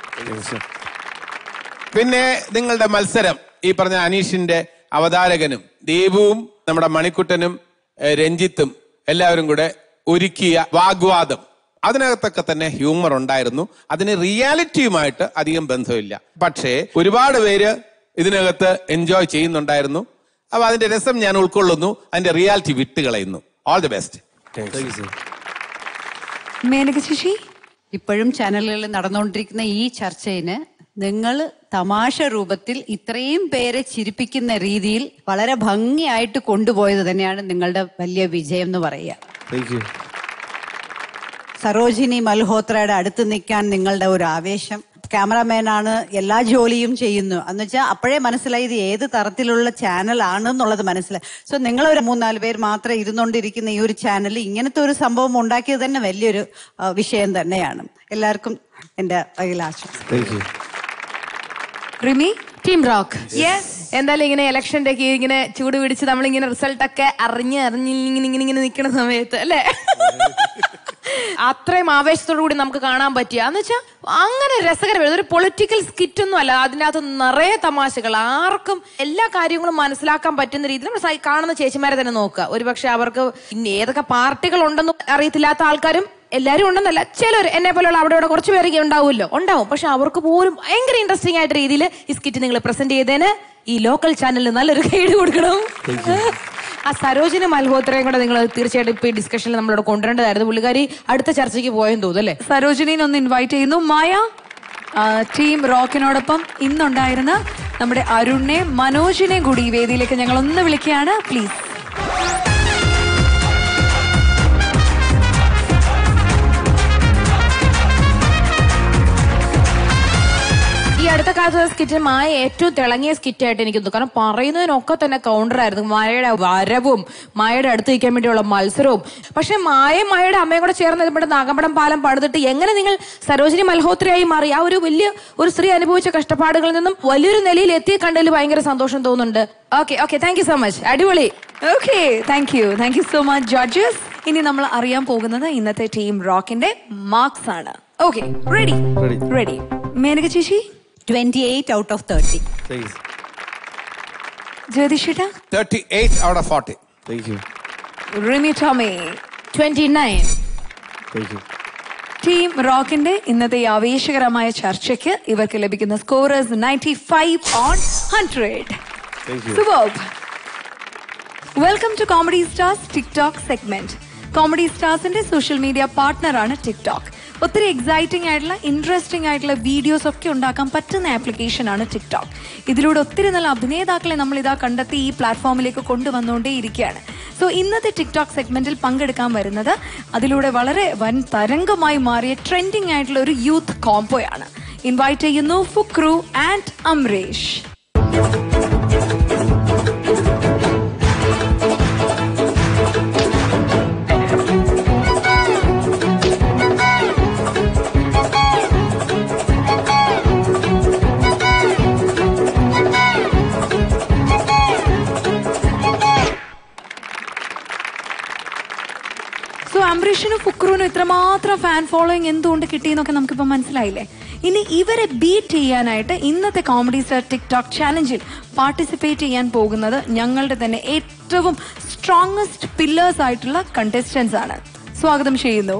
പിന്നെ നിങ്ങളുടെ മത്സരം ഈ പറഞ്ഞ അനീഷിന്റെ അവതാരകനും ദീപുവും നമ്മുടെ മണിക്കുട്ടനും ഏഹ്, രഞ്ജിത്തും എല്ലാവരും കൂടെ ഒരുക്കിയ വാഗ്വാദം അതിനകത്തൊക്കെ തന്നെ ഹ്യൂമർ ഉണ്ടായിരുന്നു അതിന് റിയാലിറ്റിയുമായിട്ട് അധികം ബന്ധമില്ല പക്ഷേ ഒരുപാട് പേര് ഇതിനകത്ത് എൻജോയ് ചെയ്യുന്നുണ്ടായിരുന്നു അപ്പൊ അതിന്റെ രസം ഞാൻ ഉൾക്കൊള്ളുന്നു അതിന്റെ റിയാലിറ്റി വിട്ടുകളയുന്നു all the best Menaka Sasi ഇപ്പോഴും ചാനലുകളിൽ നടന്നുകൊണ്ടിരിക്കുന്ന ഈ ചർച്ചയിന് നിങ്ങൾ തമാശ രൂപത്തിൽ ഇത്രയും പേരെ ചിരിപ്പിക്കുന്ന രീതിയിൽ വളരെ ഭംഗിയായിട്ട് കൊണ്ടുപോയത് തന്നെയാണ് നിങ്ങളുടെ വലിയ വിജയം എന്ന് പറയുക താങ്ക് യു സരോജിനി മൽഹോത്രയുടെ അടുത്ത് നിൽക്കാൻ നിങ്ങളുടെ ഒരു ആവേശം ക്യാമറാമാനാണ് എല്ലാ ജോലിയും ചെയ്യുന്നു എന്ന് വെച്ചാൽ അപ്പോഴേ മനസ്സിലായി ഇത് ഏത് തരത്തിലുള്ള ചാനൽ ആണെന്നുള്ളത് മനസ്സിലായി സോ നിങ്ങൾ ഒരു മൂന്നാല് പേർ മാത്രം ഇരുന്നുകൊണ്ടിരിക്കുന്ന ഈ ഒരു ചാനൽ ഇങ്ങനത്തെ ഒരു സംഭവം ഉണ്ടാക്കിയത് തന്നെ വലിയൊരു ആ, വിഷയം തന്നെയാണ് എല്ലാവർക്കും എൻ്റെ അഖിലാശം thank you Rimi team rock എന്തായാലും ഇങ്ങനെ ഇലക്ഷന്റെ ഒക്കെ ഇങ്ങനെ ചൂട് പിടിച്ച് നമ്മളിങ്ങനെ റിസൾട്ട് ഒക്കെ അറിഞ്ഞ് അറിഞ്ഞ് ഇങ്ങനെ ഇങ്ങനെ ഇങ്ങനെ നിൽക്കുന്ന സമയത്ത് അല്ലേ അത്രയും ആവേശത്തോടു കൂടി നമുക്ക് കാണാൻ പറ്റിയ എന്ന് വെച്ചാൽ അങ്ങനെ രസകരമായിരുന്നു ഒരു പൊളിറ്റിക്കൽ സ്കിറ്റ് ഒന്നും അല്ല അതിൻ്റെ അകത്ത് നിറയെ തമാശകൾ ആർക്കും എല്ലാ കാര്യങ്ങളും മനസ്സിലാക്കാൻ പറ്റുന്ന രീതിയിൽ നമ്മൾ സൈ- കാണുന്ന ചേച്ചിമാരെ തന്നെ നോക്കുക ഒരുപക്ഷെ അവർക്ക് ഇനി ഏതൊക്കെ പാർട്ടികൾ ഉണ്ടെന്ന് അറിയത്തില്ലാത്ത ആൾക്കാരും എല്ലാവരും ഉണ്ടെന്നല്ല ചിലർ എന്നെ പോലെയുള്ള അവിടെ ഇവിടെ കുറച്ച് പേരൊക്കെ ഉണ്ടാവുമല്ലോ ഉണ്ടാവും പക്ഷെ അവർക്ക് പോലും ഭയങ്കര ഇൻട്രസ്റ്റിംഗ് ആയിട്ട് രീതിയിൽ ഈ സ്കിറ്റ് നിങ്ങൾ പ്രസന്റ് ചെയ്തതിന് ഈ ലോക്കൽ ചാനലിൽ നല്ലൊരു ഗൈഡ് കൊടുക്കണം ആ സരോജിനി മൽഹോത്രയും കൂടെ നിങ്ങൾ തീർച്ചയായിട്ടും ഇപ്പൊ ഈ ഡിസ്കഷനിൽ നമ്മളോട് കൊണ്ടുവരേണ്ടതായിരുന്നു പുള്ളിക്കാരി അടുത്ത ചർച്ചയ്ക്ക് പോയെന്ന് തോന്നുന്നു അല്ലേ സരോജിനിനെ ഒന്ന് ഇൻവൈറ്റ് ചെയ്യുന്നു മായ ആ, ടീം റോക്കിനോടൊപ്പം ഇന്നുണ്ടായിരുന്ന നമ്മുടെ അരുണിനെ മനോജിനെ കൂടി ഈ വേദിയിലേക്ക് ഞങ്ങൾ ഒന്ന് വിളിക്കുകയാണ് പ്ലീസ് ഈ അടുത്ത കാലത്ത് സ്കിറ്റിൽ മായ ഏറ്റവും തിളങ്ങിയ സ്കിറ്റ് ആയിട്ട് എനിക്ക് തോന്നുന്നു കാരണം പറയുന്നതിനൊക്കെ തന്നെ കൗണ്ടർ ആയിരുന്നു മായയുടെ വരവും മായയുടെ അടുത്ത് നിൽക്കാൻ വേണ്ടിയുള്ള മത്സരവും പക്ഷെ മായയും മായയുടെ അമ്മയും കൂടെ ചേർന്ന് ഇവിടെ നാഗമ്പടം പാലം പണിതിട്ട് എങ്ങനെ നിങ്ങൾ സരോജിനി മൽഹോത്രയായി മാറി ആ ഒരു വലിയ ഒരു സ്ത്രീ അനുഭവിച്ച കഷ്ടപ്പാടുകളിൽ നിന്നും വലിയൊരു നിലയിൽ എത്തി കണ്ടതിൽ ഭയങ്കര സന്തോഷം തോന്നുന്നുണ്ട് okay okay thank you so much അടിപൊളി okay thank you thank you so much judges ഇനി നമ്മൾ അറിയാൻ പോകുന്നത് ഇന്നത്തെ ടീം റോക്കിന്റെ മാർക്സ് ആണ് ഓക്കെ റെഡി റെഡി മേനക ചേച്ചി twenty eight out of thirty ജ്യോതിഷേട്ടാ thirty eight out of forty thank you Rimi Tomy twenty nine thank you team റോക്കിന്റെ ഇന്നത്തെ ഈ ആവേശകരമായ ചർച്ചയ്ക്ക് ഇവർക്ക് ലഭിക്കുന്ന scorers ninety five on hundred സുബോബ് welcome to comedy stars TikTok segment comedy സ്റ്റാർസിന്റെ സോഷ്യൽ മീഡിയ പാർട്ട്ണറാണ് ടിക്ടോക്ക് ഒത്തിരി എക്സൈറ്റിംഗ് ആയിട്ടുള്ള ഇൻട്രസ്റ്റിംഗ് ആയിട്ടുള്ള വീഡിയോസ് ഒക്കെ ഉണ്ടാക്കാൻ പറ്റുന്ന ആപ്ലിക്കേഷൻ ആണ് ടിക്ടോക്ക് ഇതിലൂടെ ഒത്തിരി നല്ല അഭിനേതാക്കളെ നമ്മൾ ഇതാ കണ്ടെത്തി ഈ പ്ലാറ്റ്ഫോമിലേക്ക് കൊണ്ടുവന്നുകൊണ്ടേ ഇരിക്കുകയാണ് സോ ഇന്നത്തെ ടിക്ടോക്ക് സെഗ്മെന്റിൽ പങ്കെടുക്കാൻ വരുന്നത് അതിലൂടെ വളരെ വൻ തരംഗമായി മാറിയ ട്രെൻഡിങ് ആയിട്ടുള്ള ഒരു യൂത്ത് കോംബോയാണ് ഇൻവൈറ്റ് ചെയ്യുന്നു ഫുക്രു ആൻഡ് അംരേഷ് സോ അംബരീഷിനും ഫുക്രുവിനും ഇത്രമാത്രം ഫാൻ ഫോളോയിങ് എന്തുകൊണ്ട് കിട്ടിയെന്നൊക്കെ നമുക്കിപ്പോൾ മനസ്സിലായില്ലേ ഇനി ഇവരെ ബീറ്റ് ചെയ്യാനായിട്ട് ഇന്നത്തെ കോമഡി സ്റ്റാർ ടിക്ടോക്ക് ചാലഞ്ചിൽ പാർട്ടിസിപ്പേറ്റ് ചെയ്യാൻ പോകുന്നത് ഞങ്ങളുടെ തന്നെ ഏറ്റവും സ്ട്രോങ്ങസ്റ്റ് പില്ലേഴ്സ് ആയിട്ടുള്ള കണ്ടസ്റ്റൻസ് ആണ് സ്വാഗതം ചെയ്യുന്നു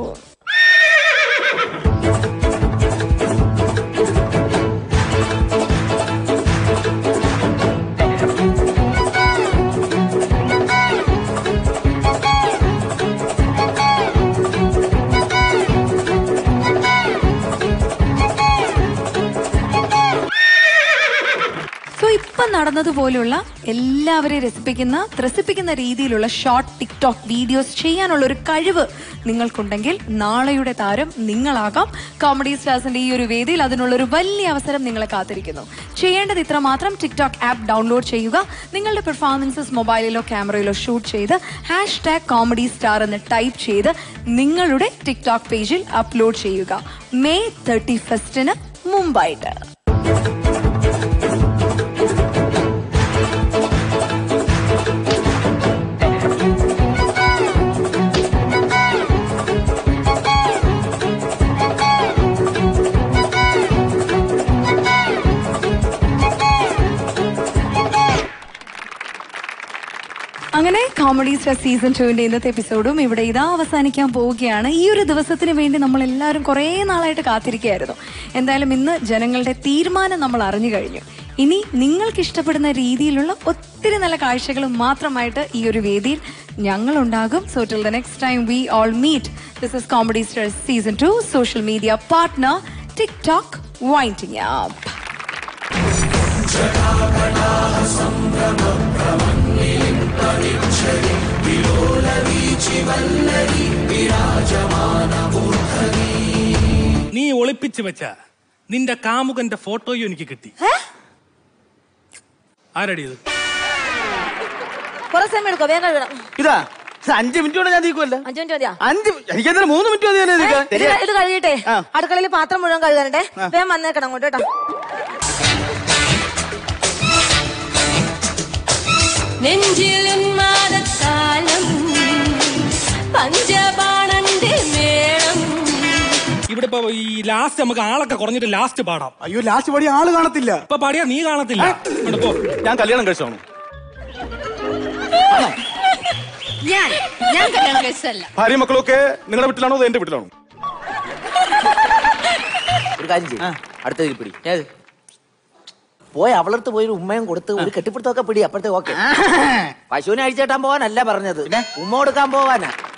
സോ ഇപ്പം നടന്നതുപോലുള്ള എല്ലാവരെയും രസിപ്പിക്കുന്ന ത്രസിപ്പിക്കുന്ന രീതിയിലുള്ള ഷോർട്ട് ടിക്ടോക്ക് വീഡിയോസ് ചെയ്യാനുള്ള ഒരു കഴിവ് നിങ്ങൾക്കുണ്ടെങ്കിൽ നാളെയുടെ താരം നിങ്ങളാകാം കോമഡി സ്റ്റാർസിന്റെ ഈ ഒരു വേദിയിൽ അതിനുള്ള ഒരു വലിയ അവസരം നിങ്ങളെ കാത്തിരിക്കുന്നു ചെയ്യേണ്ടത് ഇത്ര മാത്രം ടിക്ടോക്ക് ആപ്പ് ഡൗൺലോഡ് ചെയ്യുക നിങ്ങളുടെ പെർഫോമൻസസ് മൊബൈലിലോ ക്യാമറയിലോ ഷൂട്ട് ചെയ്ത് ഹാഷ് ടാഗ് കോമഡി സ്റ്റാർ എന്ന് ടൈപ്പ് ചെയ്ത് നിങ്ങളുടെ ടിക്ടോക്ക് പേജിൽ അപ്ലോഡ് ചെയ്യുക മെയ് തേർട്ടി ഫസ്റ്റിന് മുമ്പായിട്ട് അങ്ങനെ കോമഡി സ്റ്റാർ സീസൺ ടുവിന്റെ ഇന്നത്തെ എപ്പിസോഡും ഇവിടെ ഇതാ അവസാനിക്കാൻ പോവുകയാണ് ഈ ഒരു ദിവസത്തിന് വേണ്ടി നമ്മൾ എല്ലാവരും കുറേ നാളായിട്ട് കാത്തിരിക്കുകയായിരുന്നു എന്തായാലും ഇന്ന് ജനങ്ങളുടെ തീരുമാനം നമ്മൾ അറിഞ്ഞു കഴിഞ്ഞു ഇനി നിങ്ങൾക്ക് ഇഷ്ടപ്പെടുന്ന രീതിയിലുള്ള ഒത്തിരി നല്ല കാഴ്ചകളും മാത്രമായിട്ട് ഈ ഒരു വേദിയിൽ ഞങ്ങൾ ഉണ്ടാകും so till the next time we all meet this is comedy star season two social media partner TikTok winding up നീ ഒളിപ്പിച്ചു വെച്ച നിന്റെ കാമുകന്റെ ഫോട്ടോയും എനിക്ക് കിട്ടി ആരടി ഇത് കുറെ സമയം എടുക്കോ വേഗം കഴുകണം ഇതാ ഇത് അഞ്ച് മിനിറ്റ് കൊണ്ട് ഞാൻ തീക്കുമല്ലോ അഞ്ചു മിനിറ്റ് മതിയാ അഞ്ച് എനിക്ക് എന്തായാലും മൂന്ന് മിനിറ്റ് മതി ഞാൻ തീർക്കാൻ. ഇത് ക- ഇത് കഴുകിട്ടെ അടുക്കളയിൽ പാത്രം മുഴുവൻ കഴുകാനുണ്ടേ വേഗം വന്നേക്കണം അങ്ങോട്ട് കേട്ടോ നെഞ്ചിലും മാതക്കാലം പഞ്ചപാണന്റെ മേളം ഇവിടെ ഇപ്പൊ ഈ ലാസ്റ്റ് നമുക്ക് ആളൊക്കെ കുറഞ്ഞിട്ട് ലാസ്റ്റ് പാടാം അയ്യോ ലാസ്റ്റ് പാടി ആള് കാണത്തില്ല ഇപ്പൊ പാടിയാ നീ കാണത്തില്ല ഇങ്ങോട്ട് പോ. ഞാൻ കല്യാണം കഴിച്ചാണ് ഞാൻ ഞാൻ കല്യാണം കഴിച്ചതല്ല ഭാര്യ മക്കളൊക്കെ നിങ്ങളുടെ വീട്ടിലാണോ അതോ എന്റെ വീട്ടിലാണോ ഒരു കാര്യം ചെയ്യും അടുത്ത പിടി പോയി അവളടുത്ത് പോയി ഒരു ഉമ്മയും കൊടുത്ത് ഒരു കെട്ടിപ്പിടുത്തമൊക്കെ പിടി അപ്പോഴത്തെ ഓക്കെ പശുവിനെ അഴിച്ചേട്ടാൻ പോവാനല്ല പറഞ്ഞത് ഉമ്മ കൊടുക്കാൻ പോവാനാ